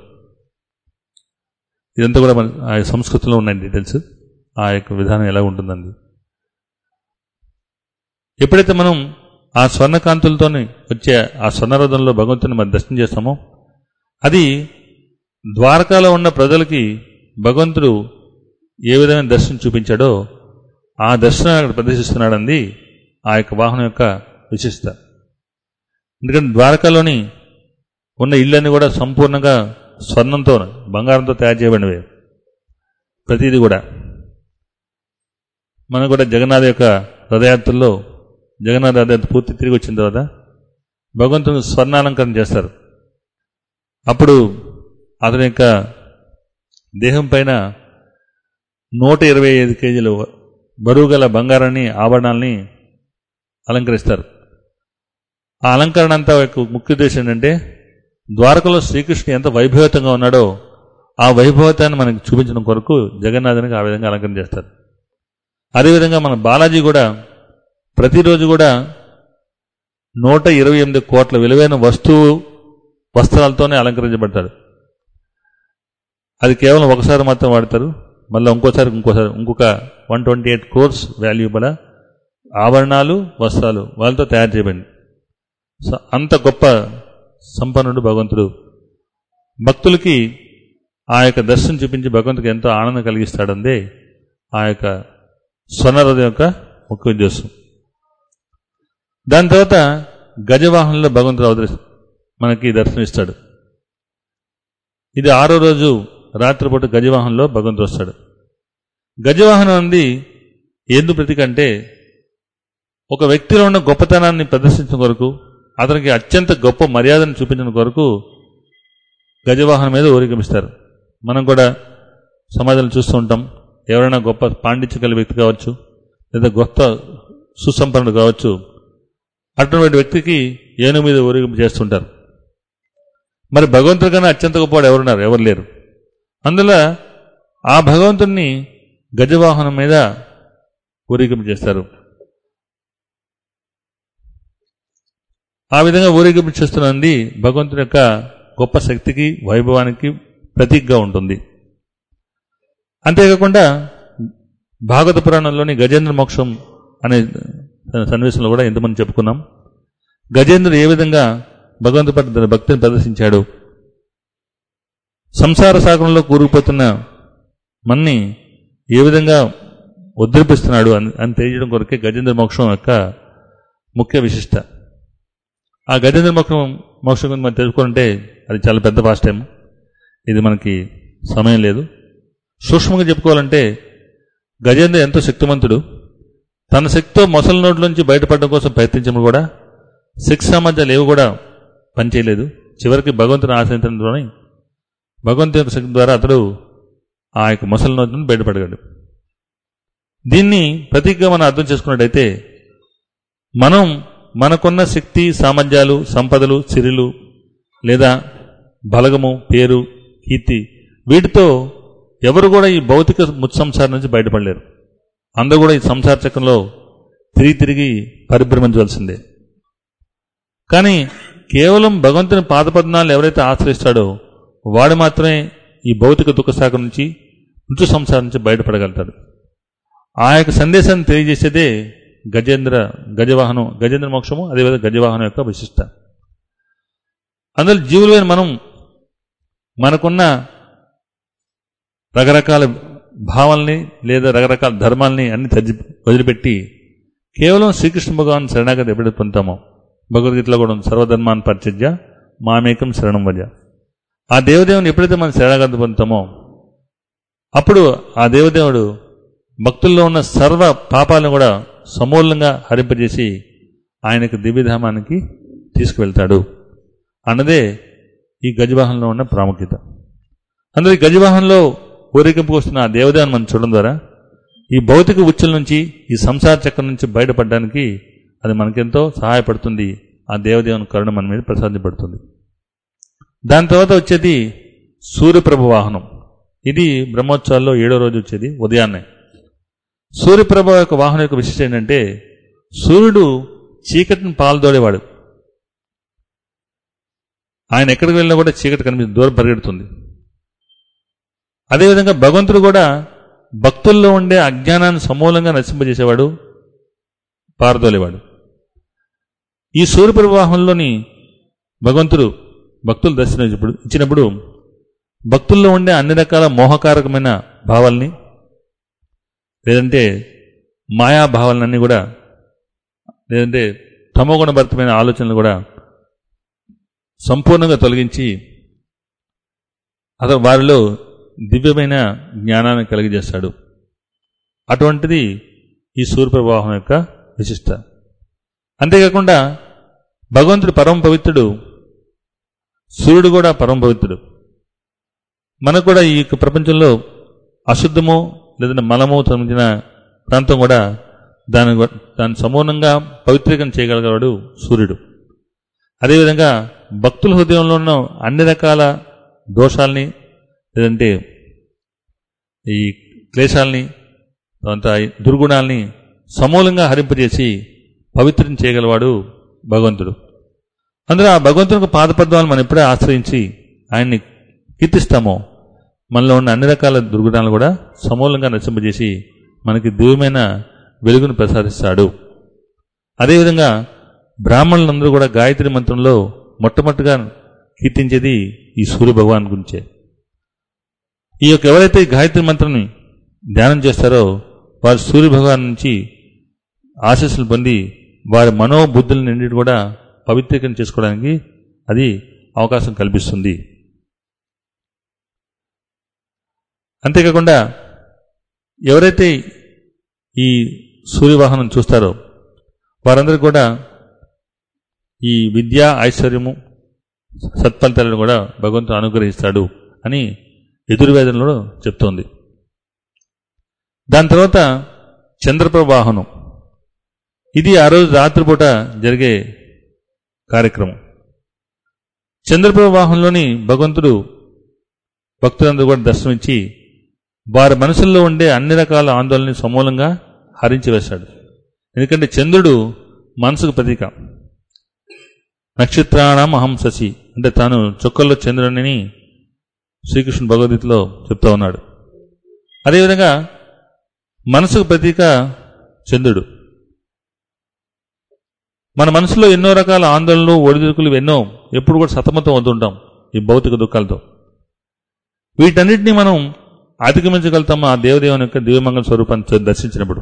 ఇదంతా కూడా మన ఆ సంస్కృతిలో ఉన్నాయి డీటెయిల్స్ ఆ యొక్క విధానం ఎలా ఉంటుందండి ఎప్పుడైతే మనం ఆ స్వర్ణకాంతులతో వచ్చే ఆ స్వర్ణరథంలో భగవంతుని మనం దర్శనం చేస్తామో అది ద్వారకాలో ఉన్న ప్రజలకి భగవంతుడు ఏ విధమైన దర్శనం చూపించాడో ఆ దర్శనం అక్కడ ప్రదర్శిస్తున్నాడంది ఆ యొక్క వాహనం యొక్క విశిష్టత ఎందుకంటే ద్వారకాలోని ఉన్న ఇళ్ళన్నీ కూడా సంపూర్ణంగా స్వర్ణంతో బంగారంతో తయారు చేయబడినవే ప్రతిదీ కూడా మనం కూడా జగన్నాథ్ యొక్క రథయాత్రలో జగన్నాథ్ రథయాత్ర పూర్తి తిరిగి వచ్చిన తర్వాత భగవంతుని స్వర్ణాలంకరణ చేస్తారు అప్పుడు అతని యొక్క దేహం పైన నూట ఇరవై ఐదు కేజీలు బరువు గల బంగారాన్ని ఆభరణాలని అలంకరిస్తారు ఆ అలంకరణ అంతా యొక్క ముఖ్య ఉద్దేశం ఏంటంటే ద్వారకలో శ్రీకృష్ణుడు ఎంత వైభవతంగా ఉన్నాడో ఆ వైభవతాన్ని మనకి చూపించడం కొరకు జగన్నాథునికి ఆ విధంగా అలంకరణ చేస్తారు అదేవిధంగా మన బాలాజీ కూడా ప్రతిరోజు కూడా నూట ఇరవై ఎనిమిది కోట్ల విలువైన వస్తువు వస్త్రాలతోనే అలంకరించబడతాడు అది కేవలం ఒకసారి మాత్రం వాడతారు మళ్ళీ ఇంకోసారి ఇంకోసారి ఇంకొక one twenty eight crores valuable ఆభరణాలు వస్త్రాలు వాళ్ళతో తయారు చేయబడింది సో అంత గొప్ప సంపన్నుడు భగవంతుడు భక్తులకి ఆ యొక్క దర్శనం చూపించి భగవంతుడికి ఎంతో ఆనందం కలిగిస్తాడందే ఆ యొక్క స్వర్ణరథం యొక్క ముఖ్య ఉద్దేశం దాని తర్వాత గజవాహనంలో భగవంతుడు అవతరి మనకి దర్శనమిస్తాడు ఇది ఆరో రోజు రాత్రిపూట గజవాహనంలో భగవంతుడు వస్తాడు గజవాహనం అంది ఎందు ప్రతీక అంటే ఒక వ్యక్తిలో ఉన్న గొప్పతనాన్ని ప్రదర్శించడం కొరకు అతనికి అత్యంత గొప్ప మర్యాదను చూపించడం కొరకు గజవాహనం మీద ఊరేగిస్తారు మనం కూడా సమాజంలో చూస్తూ ఉంటాం ఎవరైనా గొప్ప పాండిత్య కలిగిన వ్యక్తి కావచ్చు లేదా గొప్ప సుసంపన్నుడు కావచ్చు అటువంటి వ్యక్తికి ఏనుగు మీద ఊరేగింపు చేస్తుంటారు మరి భగవంతుడి కన్నా అత్యంత గొప్పవాడు ఎవరున్నారు ఎవరు లేరు అందులో ఆ భగవంతుణ్ణి గజవాహనం మీద ఊరేగింపు చేస్తారు ఆ విధంగా ఊరేగింపు చేస్తున్నది భగవంతుని యొక్క గొప్ప శక్తికి వైభవానికి ప్రతీకగా ఉంటుంది అంతేకాకుండా భాగవత పురాణంలోని గజేంద్ర మోక్షం అనే సన్నివేశంలో కూడా ఎంతమంది చెప్పుకున్నాం గజేంద్రుడు ఏ విధంగా భగవంతు పట్ల తన భక్తిని ప్రదర్శించాడు సంసార సాగరంలో కూరుకుపోతున్న మన్ని ఏ విధంగా ఉద్ధరిపిస్తున్నాడు అని అని తెలియజేయడం కొరకే గజేంద్ర మోక్షం యొక్క ముఖ్య విశిష్ట ఆ గజేంద్ర మోక్షం మోక్షం గురించి మనం తెలుసుకుంటే అది చాలా పెద్ద ఫాస్ట్ టైం ఇది మనకి సమయం లేదు సూక్ష్మంగా చెప్పుకోవాలంటే గజేంద్ర ఎంతో శక్తివంతుడు తన శక్తితో మొసలి నోట్లోంచి బయటపడడం కోసం ప్రయత్నించడం కూడా శక్తి సామర్థ్యాలు ఏవి కూడా పనిచేయలేదు చివరికి భగవంతుని ఆశ్రయించడంలోని భగవంతుని యొక్క శక్తి ద్వారా అతడు ఆ యొక్క మొసలి నోటి నుండి బయటపడగలడు దీన్ని ప్రతీకగా మనం అర్థం చేసుకున్నట్టయితే మనం మనకున్న శక్తి సామర్థ్యాలు సంపదలు సిరిలు లేదా బలగము పేరు కీర్తి వీటితో ఎవరు కూడా ఈ భౌతిక ముత్సంసారం నుంచి బయటపడలేరు అందరూ కూడా ఈ సంసార చక్రంలో తిరిగి తిరిగి పరిభ్రమించవలసిందే కానీ కేవలం భగవంతుని పాదపద్నాలు ఎవరైతే ఆశ్రయిస్తాడో వాడు మాత్రమే ఈ భౌతిక దుఃఖశాఖ నుంచి మృత్యు సంసారం నుంచి బయటపడగలుగుతాడు ఆ యొక్క సందేశాన్ని తెలియజేసేదే గజేంద్ర గజవాహనం గజేంద్ర మోక్షము అదేవిధంగా గజవాహనం యొక్క విశిష్ట అందులో జీవులైన మనం మనకున్న రకరకాల భావాల్ని లేదా రకరకాల ధర్మాల్ని అన్ని తగ్గి వదిలిపెట్టి కేవలం శ్రీకృష్ణ భగవాన్ శరణాగతి ఎప్పుడైతే పొందుతామో భగవద్గీతలో కూడా ఉంది సర్వధర్మాన్ని పరిచర్య మామేకం శరణం వజ ఆ దేవదేవుని ఎప్పుడైతే మనం శరణాగతి పొందుతామో అప్పుడు ఆ దేవదేవుడు భక్తుల్లో ఉన్న సర్వ పాపాలను కూడా సమూలంగా హరింపజేసి ఆయనకు దివ్యధామానికి తీసుకువెళ్తాడు అన్నదే ఈ గజవాహనంలో ఉన్న ప్రాముఖ్యత అందులో ఈ గజవాహనంలో ఊరేగింపుకు వస్తున్న ఆ దేవదేవుని మనం చూడడం ద్వారా ఈ భౌతిక ఉచ్చుల నుంచి ఈ సంసార చక్రం నుంచి బయటపడడానికి అది మనకెంతో సహాయపడుతుంది ఆ దేవదేవుని కరుణ మన మీద ప్రసాదింపడుతుంది దాని తర్వాత వచ్చేది సూర్యప్రభ వాహనం ఇది బ్రహ్మోత్సవాల్లో ఏడో రోజు వచ్చేది ఉదయాన్నే సూర్యప్రభ యొక్క వాహనం యొక్క విశిష్టం ఏంటంటే సూర్యుడు చీకటిని పాల్దోడేవాడు ఆయన ఎక్కడికి వెళ్ళినా కూడా చీకటి కనిపిస్తుంది దూరం పరిగెడుతుంది అదేవిధంగా భగవంతుడు కూడా భక్తుల్లో ఉండే అజ్ఞానాన్ని సమూలంగా నశింపజేసేవాడు పారదోలేవాడు ఈ సూర్యప్రవాహంలోని భగవంతుడు భక్తులు దర్శనం ఇచ్చినప్పుడు ఇచ్చినప్పుడు భక్తుల్లో ఉండే అన్ని రకాల మోహకారకమైన భావాల్ని లేదంటే మాయా భావాలన్నీ కూడా లేదంటే తమోగుణభరితమైన ఆలోచనలు కూడా సంపూర్ణంగా తొలగించి అతను వారిలో దివ్యమైన జ్ఞానాన్ని కలిగజేస్తాడు అటువంటిది ఈ సూర్యప్రవాహం యొక్క విశిష్ట అంతేకాకుండా భగవంతుడు పరమ పవిత్రుడు సూర్యుడు కూడా పరమ పవిత్రుడు మనకు కూడా ఈ యొక్క ప్రపంచంలో అశుద్ధము లేదంటే మలము సంబంధించిన ప్రాంతం కూడా దాని దాన్ని సమూలంగా పవిత్రీకరణ చేయగలిగేవాడు సూర్యుడు అదేవిధంగా భక్తుల హృదయంలో ఉన్న అన్ని రకాల దోషాల్ని లేదంటే ఈ క్లేశాల్ని తర్వాత ఈ దుర్గుణాల్ని సమూలంగా హరింపజేసి పవిత్రం చేయగలవాడు భగవంతుడు అందులో ఆ భగవంతునికి పాదపద్మాలను మనం ఎప్పుడే ఆశ్రయించి ఆయన్ని కీర్తిస్తామో మనలో ఉన్న అన్ని రకాల దుర్గుణాలను కూడా సమూలంగా నశింపజేసి మనకి దివ్యమైన వెలుగును ప్రసాదిస్తాడు అదేవిధంగా బ్రాహ్మణులందరూ కూడా గాయత్రి మంత్రంలో మొట్టమొదటిగా కీర్తించేది ఈ సూర్య భగవాన్ గురించే ఈ యొక్క ఎవరైతే ఈ గాయత్రి మంత్రాన్ని ధ్యానం చేస్తారో వారు సూర్య భగవాన్ నుంచి ఆశీస్సులు పొంది వారి మనోబుద్ధులన్నింటిని కూడా పవిత్రీకరణ చేసుకోవడానికి అది అవకాశం కల్పిస్తుంది అంతేకాకుండా ఎవరైతే ఈ సూర్యవాహనం చూస్తారో వారందరూ కూడా ఈ విద్య ఐశ్వర్యము సత్ఫలితాలను కూడా భగవంతుడు అనుగ్రహిస్తాడు అని ఎదుర్వేదంలో చెప్తోంది దాని తర్వాత చంద్రప్రవాహనం ఇది ఆ రోజు రాత్రిపూట జరిగే కార్యక్రమం చంద్రప్రవాహంలోని భగవంతుడు భక్తులందరూ కూడా దర్శనమిచ్చి వారి మనసుల్లో ఉండే అన్ని రకాల ఆందోళనని సమూలంగా హరించి వేశాడు ఎందుకంటే చంద్రుడు మనసుకు ప్రతీక నక్షత్రాణం అహం శశి అంటే తాను చుక్కల్లో చంద్రుడిని శ్రీకృష్ణుడు భగవద్గీతలో చెప్తా ఉన్నాడు అదేవిధంగా మనసుకు ప్రతీక చంద్రుడు మన మనసులో ఎన్నో రకాల ఆందోళనలు ఒడిదుడుకులు ఎన్నో ఎప్పుడు కూడా సతమతం అవుతుంటాం ఈ భౌతిక దుఃఖాలతో వీటన్నిటిని మనం అధిగమించగలుగుతాం ఆ దేవదేవుని యొక్క దివ్యమంగళ స్వరూపాన్ని దర్శించినప్పుడు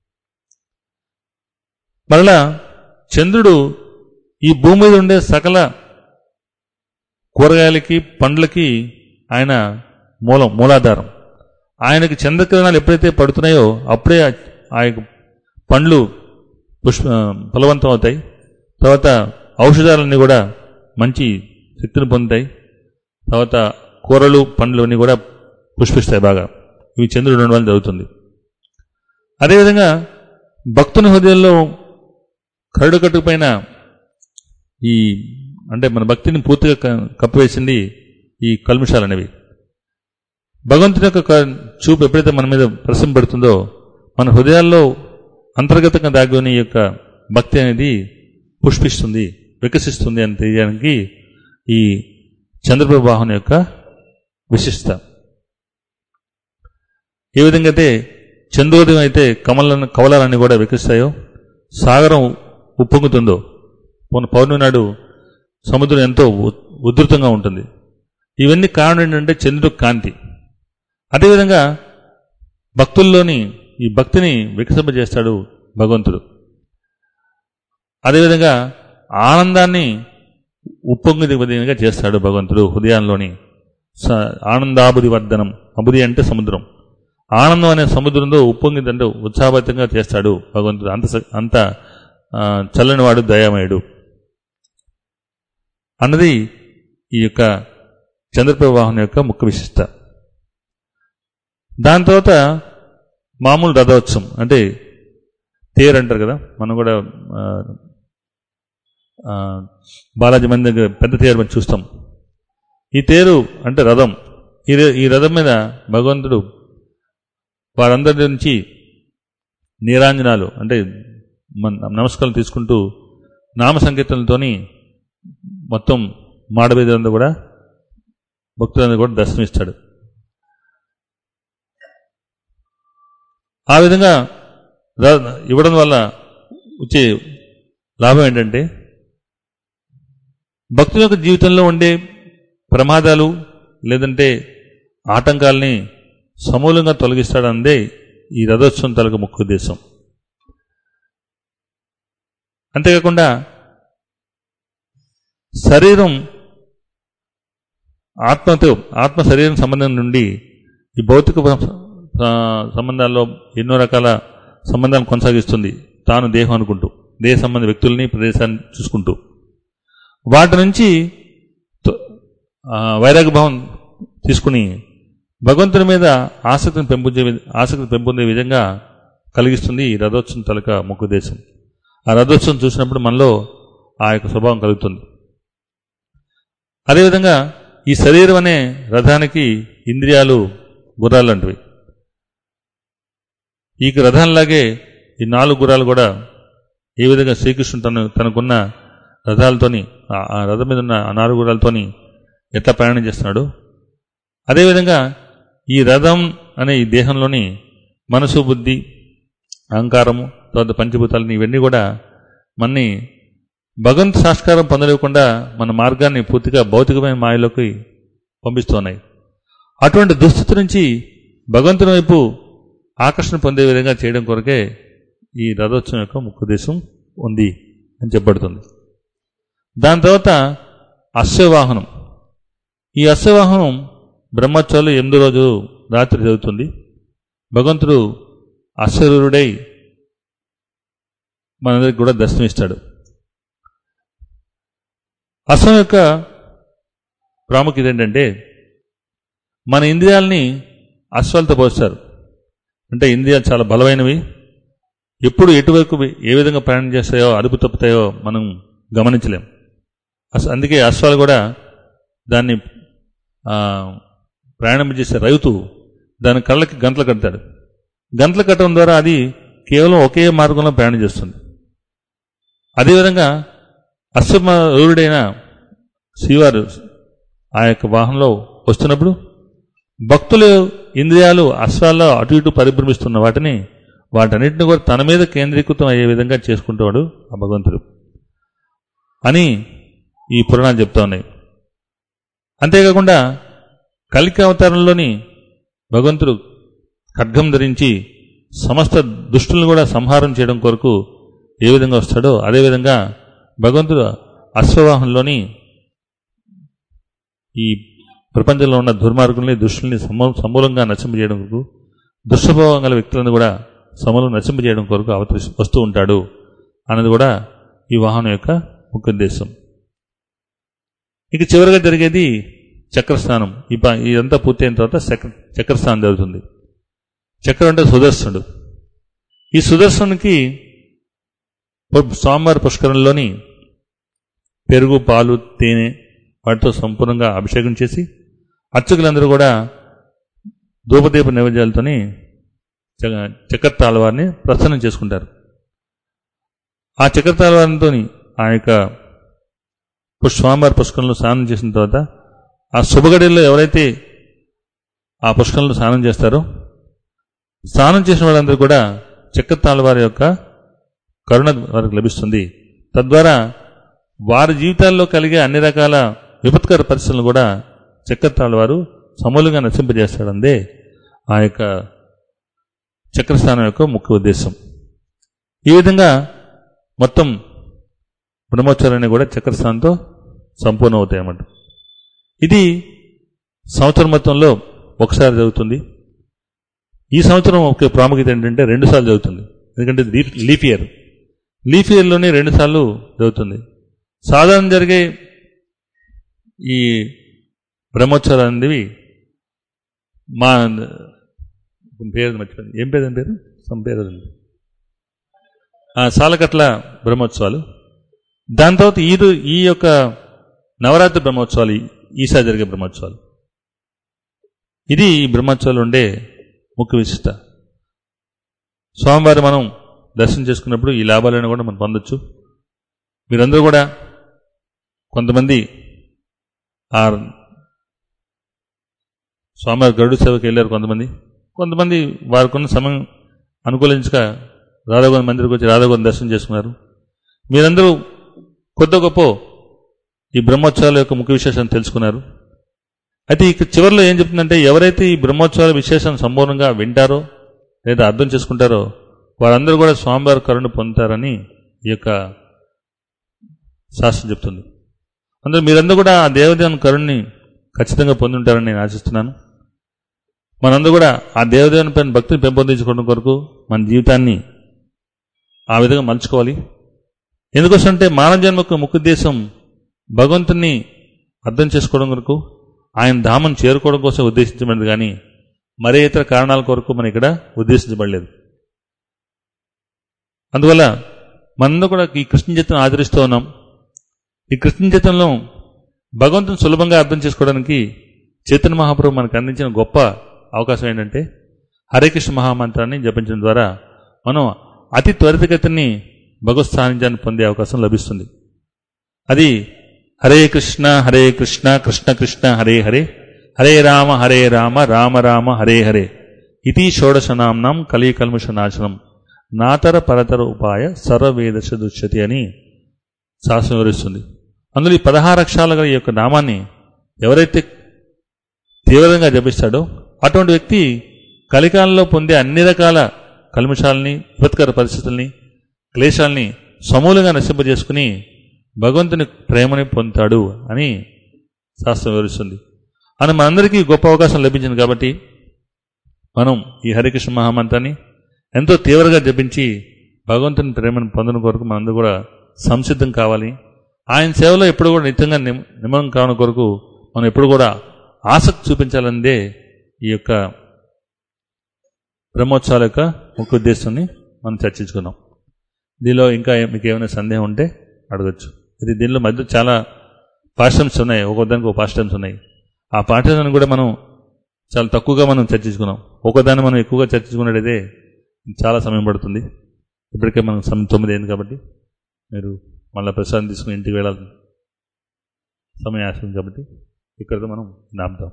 మరలా చంద్రుడు ఈ భూమి మీద ఉండే సకల కూరగాయలకి పండ్లకి ఆయన మూలం మూలాధారం ఆయనకి చంద్రకిరణాలు ఎప్పుడైతే పడుతున్నాయో అప్పుడే ఆ- ఆ యొక్క పండ్లు పుష్ప ఫలవంతం అవుతాయి తర్వాత ఔషధాలన్నీ కూడా మంచి శక్తిని పొందుతాయి తర్వాత కూరలు పండ్లు అన్నీ కూడా పుష్పిస్తాయి బాగా ఇవి చంద్రుడు ఉండడం వల్ల జరుగుతుంది అదేవిధంగా భక్తుని హృదయంలో కరడు కట్టుపైన ఈ అంటే మన భక్తిని పూర్తిగా క- కప్పివేసింది ఈ కల్మిషాలు అనేవి భగవంతుని యొక్క క- చూపు ఎప్పుడైతే మన మీద ప్రశ్నపడుతుందో మన హృదయాల్లో అంతర్గతంగా దాగి ఉన్న ఈ యొక్క భక్తి అనేది పుష్పిస్తుంది వికసిస్తుంది అని తెలియడానికి ఈ చంద్రప్రవాహం యొక్క విశిష్టత ఏ విధంగా అయితే చంద్రోదయం అయితే కమలను కవలాలన్నీ కూడా వికసిస్తాయో సాగరం ఉప్పొంగుతుందో మొన్న పౌర్ణమి నాడు సముద్రం ఎంతో ఉ- ఉధృతంగా ఉంటుంది ఇవన్నీ కారణం ఏంటంటే చంద్రుడు కాంతి అదేవిధంగా భక్తుల్లోని ఈ భక్తిని వికసింపజేస్తాడు భగవంతుడు అదేవిధంగా ఆనందాన్ని ఉప్పొంగి విధంగా చేస్తాడు భగవంతుడు హృదయంలోని స- ఆనందాబుది వర్ధనం అబుది అంటే సముద్రం ఆనందం అనే సముద్రంలో ఉప్పొంగి అంటే ఉత్సాహభరితంగా చేస్తాడు భగవంతుడు అంత స- అంత ఆ, చల్లనివాడు దయామయుడు అన్నది ఈ యొక్క చంద్రప్రవాహం యొక్క ముఖ్య విశిష్ట దాని తర్వాత మామూలు రథోత్సవం అంటే తేరు అంటారు కదా మనం కూడా ఆ, ఆ, బాలాజీ మంది దగ్గర పెద్ద తేరు మనం చూస్తాం ఈ తేరు అంటే రథం ఈ ర- ఈ రథం మీద భగవంతుడు వారందరి నుంచి నీరాంజనాలు అంటే మన నమస్కారం తీసుకుంటూ నామ సంకీర్తనలతోని మొత్తం మాడబేదంతా కూడా భక్తులందరూ కూడా దర్శనమిస్తాడు ఆ విధంగా ర- ఇవ్వడం వల్ల వచ్చే లాభం ఏంటంటే భక్తుల యొక్క జీవితంలో ఉండే ప్రమాదాలు లేదంటే ఆటంకాలని సమూలంగా తొలగిస్తాడందే ఈ రథోత్సవం తలక ముఖ్య ఉద్దేశం అంతేకాకుండా శరీరం ఆత్మతో ఆత్మ శరీరం సంబంధం నుండి ఈ భౌతిక ఆ, సంబంధాల్లో ఎన్నో రకాల సంబంధాలను కొనసాగిస్తుంది తాను దేహం అనుకుంటూ దేహ సంబంధ వ్యక్తుల్ని ప్రదేశాన్ని చూసుకుంటూ వాటి నుంచి త- ఆ, వైరాగ్య భావం తీసుకుని భగవంతుని మీద ఆసక్తిని పెంపొందే వి- ఆసక్తిని పెంపొందే విధంగా కలిగిస్తుంది ఈ రథోత్సవం తలక ముఖ్య ఉద్దేశం ఆ రథోత్సవం చూసినప్పుడు మనలో ఆ యొక్క స్వభావం కలుగుతుంది అదేవిధంగా ఈ శరీరం అనే రథానికి ఇంద్రియాలు గుర్రాలు లాంటివి ఈ రథంలాగే ఈ నాలుగు గుర్రాలు కూడా ఏ విధంగా శ్రీకృష్ణుడు తను తనకున్న రథాలతోని ఆ- ఆ రథం మీద ఉన్న ఆ నాలుగు గుర్రాలతోని ఎట్లా ప్రయాణం చేస్తున్నాడు అదేవిధంగా ఈ రథం అనే ఈ దేహంలోని మనసు బుద్ధి అహంకారము తర్వాత పంచభూతాలని ఇవన్నీ కూడా మనని భగవంతు సాక్షాత్కారం పొందలేకుండా మన మార్గాన్ని పూర్తిగా భౌతికమైన మాయలోకి పంపిస్తున్నాయి అటువంటి దుస్థితి నుంచి భగవంతుని వైపు ఆకర్షణ పొందే విధంగా చేయడం కొరకే ఈ రథోత్సవం యొక్క ముఖ్య ఉద్దేశం ఉంది అని చెప్పబడుతుంది దాని తర్వాత అశ్వవాహనం ఈ అశ్వవాహనం బ్రహ్మోత్సవాలు ఎనిమిది రోజు రాత్రి జరుగుతుంది భగవంతుడు అశ్వరుడై మనందరికి కూడా దర్శనమిస్తాడు అశ్వం యొక్క ప్రాముఖ్యత ఏంటంటే మన ఇంద్రియాలని అశ్వాలతో పోస్తారు అంటే ఇంద్రియాలు చాలా బలమైనవి ఎప్పుడు ఎటువైపు ఏ విధంగా ప్రయాణం చేస్తాయో అదుపు తప్పుతాయో మనం గమనించలేం అస అందుకే అశ్వాలు కూడా దాన్ని ఆ, ప్రయాణం చేసే రైతు దాని కళ్ళకి గంటలు కడతాడు గంటలు కట్టడం ద్వారా అది కేవలం ఒకే మార్గంలో ప్రయాణం చేస్తుంది అదేవిధంగా అశ్వరుడైన శ్రీవారు ఆ యొక్క వాహనంలో వస్తున్నప్పుడు భక్తులు ఇంద్రియాలు అశ్వాల్లో అటు ఇటు పరిభ్రమిస్తున్న వాటిని వాటన్నిటిని కూడా తన మీద కేంద్రీకృతం అయ్యే విధంగా చేసుకుంటాడు ఆ భగవంతుడు అని ఈ పురాణాలు చెప్తా ఉన్నాయి అంతేకాకుండా కలికి అవతారంలోని భగవంతుడు ఖడ్గం ధరించి సమస్త దుష్టులను కూడా సంహారం చేయడం కొరకు ఏ విధంగా వస్తాడో అదేవిధంగా భగవంతుడు అశ్వవాహంలోని ఈ ప్రపంచంలో ఉన్న దుర్మార్గుల్ని దుష్టుల్ని సమూ సమూలంగా నశింపజేయడం కొరకు దుష్టభావం గల వ్యక్తులను కూడా సమూలం నశింపజేయడం కొరకు అవతరి వస్తూ ఉంటాడు అన్నది కూడా ఈ వాహనం యొక్క ముఖ్య ఉద్దేశం ఇక చివరిగా జరిగేది చక్రస్నానం ఈ ప- ఇదంతా పూర్తయిన తర్వాత చక్ర చక్రస్నానం జరుగుతుంది చక్రం అంటే సుదర్శనుడు ఈ సుదర్శనునికి పు- స్వామివారి పుష్కరంలోని పెరుగు పాలు తేనె వాటితో సంపూర్ణంగా అభిషేకం చేసి అర్చకులందరూ కూడా ధూపదీప నైవేద్యాలతోని చ- చక్కెర తాళవారిని ప్రసన్నం చేసుకుంటారు ఆ చక్కెర తాళవారితో ఆ యొక్క పుష్- స్వామివారి పుష్కరంలో స్నానం చేసిన తర్వాత ఆ శుభగడిలో ఎవరైతే ఆ పుష్కరంలో స్నానం చేస్తారో స్నానం చేసిన వాళ్ళందరూ కూడా చక్కెర తాళవారి యొక్క కరుణ వారికి లభిస్తుంది తద్వారా వారి జీవితాల్లో కలిగే అన్ని రకాల విపత్కర పరిస్థితులను కూడా చక్రతాళ వారు సమూలంగా నశింపజేస్తాడందే ఆ యొక్క చక్రస్థానం యొక్క ముఖ్య ఉద్దేశం ఈ విధంగా మొత్తం బ్రహ్మోత్సవాలన్నీ కూడా చక్రస్థానంతో సంపూర్ణ అవుతాయి అన్నమాట ఇది సంవత్సరం మొత్తంలో ఒకసారి జరుగుతుంది ఈ సంవత్సరం ఒక ప్రాముఖ్యత ఏంటంటే రెండుసార్లు జరుగుతుంది ఎందుకంటే ఇది లీఫ్ లీఫ్ ఇయర్ లీఫ్ ఇయర్లోనే రెండుసార్లు జరుగుతుంది సాధారణ జరిగే ఈ బ్రహ్మోత్సవాలు అనేవి మా పేరు మర్చిపోయింది ఏం పేరు అని పేరు సమ్ పేరు ఉంది ఆ, సాలకట్ల బ్రహ్మోత్సవాలు దాని తర్వాత ఈ రో- ఈ యొక్క నవరాత్రి బ్రహ్మోత్సవాలు ఈ- ఈసారి జరిగే బ్రహ్మోత్సవాలు ఇది ఈ బ్రహ్మోత్సవాలు ఉండే ముఖ్య విశిష్ట స్వామివారి మనం దర్శనం చేసుకున్నప్పుడు ఈ లాభాలను కూడా మనం పొందొచ్చు మీరందరూ కూడా కొంతమంది ఆ స్వామివారి గరుడు సేవకి వెళ్ళారు కొంతమంది కొంతమంది వారికి ఉన్న సమయం అనుకూలించక రాధాగోవింద మందిరికి వచ్చి రాధాగోవింద దర్శనం చేసుకున్నారు మీరందరూ కొద్ది గొప్ప ఈ బ్రహ్మోత్సవాల యొక్క ముఖ్య విశేషాన్ని తెలుసుకున్నారు అయితే ఇక చివరిలో ఏం చెప్తుందంటే ఎవరైతే ఈ బ్రహ్మోత్సవాల విశేషాన్ని సంపూర్ణంగా వింటారో లేదా అర్థం చేసుకుంటారో వారందరూ కూడా స్వామివారి కరుణ పొందుతారని ఈ యొక్క శాస్త్రం చెప్తుంది అందులో మీరందరూ కూడా ఆ దేవదేవుని కరుణ్ణి ఖచ్చితంగా పొంది ఉంటారని నేను ఆశిస్తున్నాను మనందరూ కూడా ఆ దేవదేవుని పైన భక్తిని పెంపొందించుకోవడం కొరకు మన జీవితాన్ని ఆ విధంగా మలుచుకోవాలి ఎందుకోసంటే మానవ జన్మకు ముఖ్య ఉద్దేశం భగవంతుని అర్థం చేసుకోవడం కొరకు ఆయన ధామం చేరుకోవడం కోసం ఉద్దేశించబడింది కానీ మరే ఇతర కారణాల కొరకు మనం ఇక్కడ ఉద్దేశించబడలేదు అందువల్ల మనందరూ కూడా ఈ కృష్ణ చిత్రం ఆచరిస్తూ ఉన్నాం ఈ కృష్ణ చిత్రంలో భగవంతుని సులభంగా అర్థం చేసుకోవడానికి చైతన్య మహాప్రభు మనకు అందించిన గొప్ప అవకాశం ఏంటంటే హరే కృష్ణ మహామంత్రాన్ని జపించడం ద్వారా మనం అతి త్వరితగతిని భగవత్ సాన్నిధ్యాన్ని పొందే అవకాశం లభిస్తుంది అది హరే కృష్ణ హరే కృష్ణ కృష్ణ కృష్ణ హరే హరే హరే రామ హరే రామ రామ రామ హరే హరే ఇది షోడశనాంనం కలికల్ముష నాశనం నాతర పరతర ఉపాయ సర్వవేదశ దుష్యతి అని శాస్త్రం వివరిస్తుంది అందులో ఈ పదహారు అక్షరాల గల ఈ యొక్క నామాన్ని ఎవరైతే తీవ్రంగా జపిస్తాడో అటువంటి వ్యక్తి కలికాలంలో పొందే అన్ని రకాల కల్మషాలని విపత్కర పరిస్థితుల్ని క్లేశాల్ని సమూలంగా నశింపజేసుకుని భగవంతుని ప్రేమని పొందుతాడు అని శాస్త్రం వివరిస్తుంది అని మనందరికీ గొప్ప అవకాశం లభించింది కాబట్టి మనం ఈ హరికృష్ణ మహామంత్రాన్ని ఎంతో తీవ్రంగా జపించి భగవంతుని ప్రేమను పొందడం కొరకు మనందరూ కూడా సంసిద్ధం కావాలి ఆయన సేవలో ఎప్పుడు కూడా నిత్యంగా నిమ- నిమగ్నం కావడం కొరకు మనం ఎప్పుడు కూడా ఆసక్తి చూపించాలన్నదే ఈ యొక్క బ్రహ్మోత్సవాల యొక్క ముఖ్య ఉద్దేశాన్ని మనం చర్చించుకున్నాం దీనిలో ఇంకా ఏ- మీకు ఏమైనా సందేహం ఉంటే అడగచ్చు ఇది దీనిలో మధ్య చాలా పాఠ్యాంశ ఉన్నాయి ఒక్కొక్కదానికి ఒక పాఠ్యాంశం ఉన్నాయి ఆ పాఠ్యాంశాన్ని కూడా మనం చాలా తక్కువగా మనం చర్చించుకున్నాం ఒక్కొక్కదాన్ని మనం ఎక్కువగా చర్చించుకున్నట్టయితే చాలా సమయం పడుతుంది ఇప్పటికే మనం సమయం తొమ్మిది అయింది కాబట్టి మీరు మళ్ళీ ప్రసాదం తీసుకుని ఇంటికి వెళ్ళాలి సమయం ఆశింది కాబట్టి ఇక్కడతో మనం నాపుదాం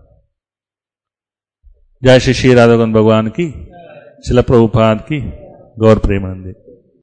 జయ శ్రీ శ్రీ రాధవన్ భగవాన్కి శిల ప్రభుపాద్కి గౌర ప్రేమానంది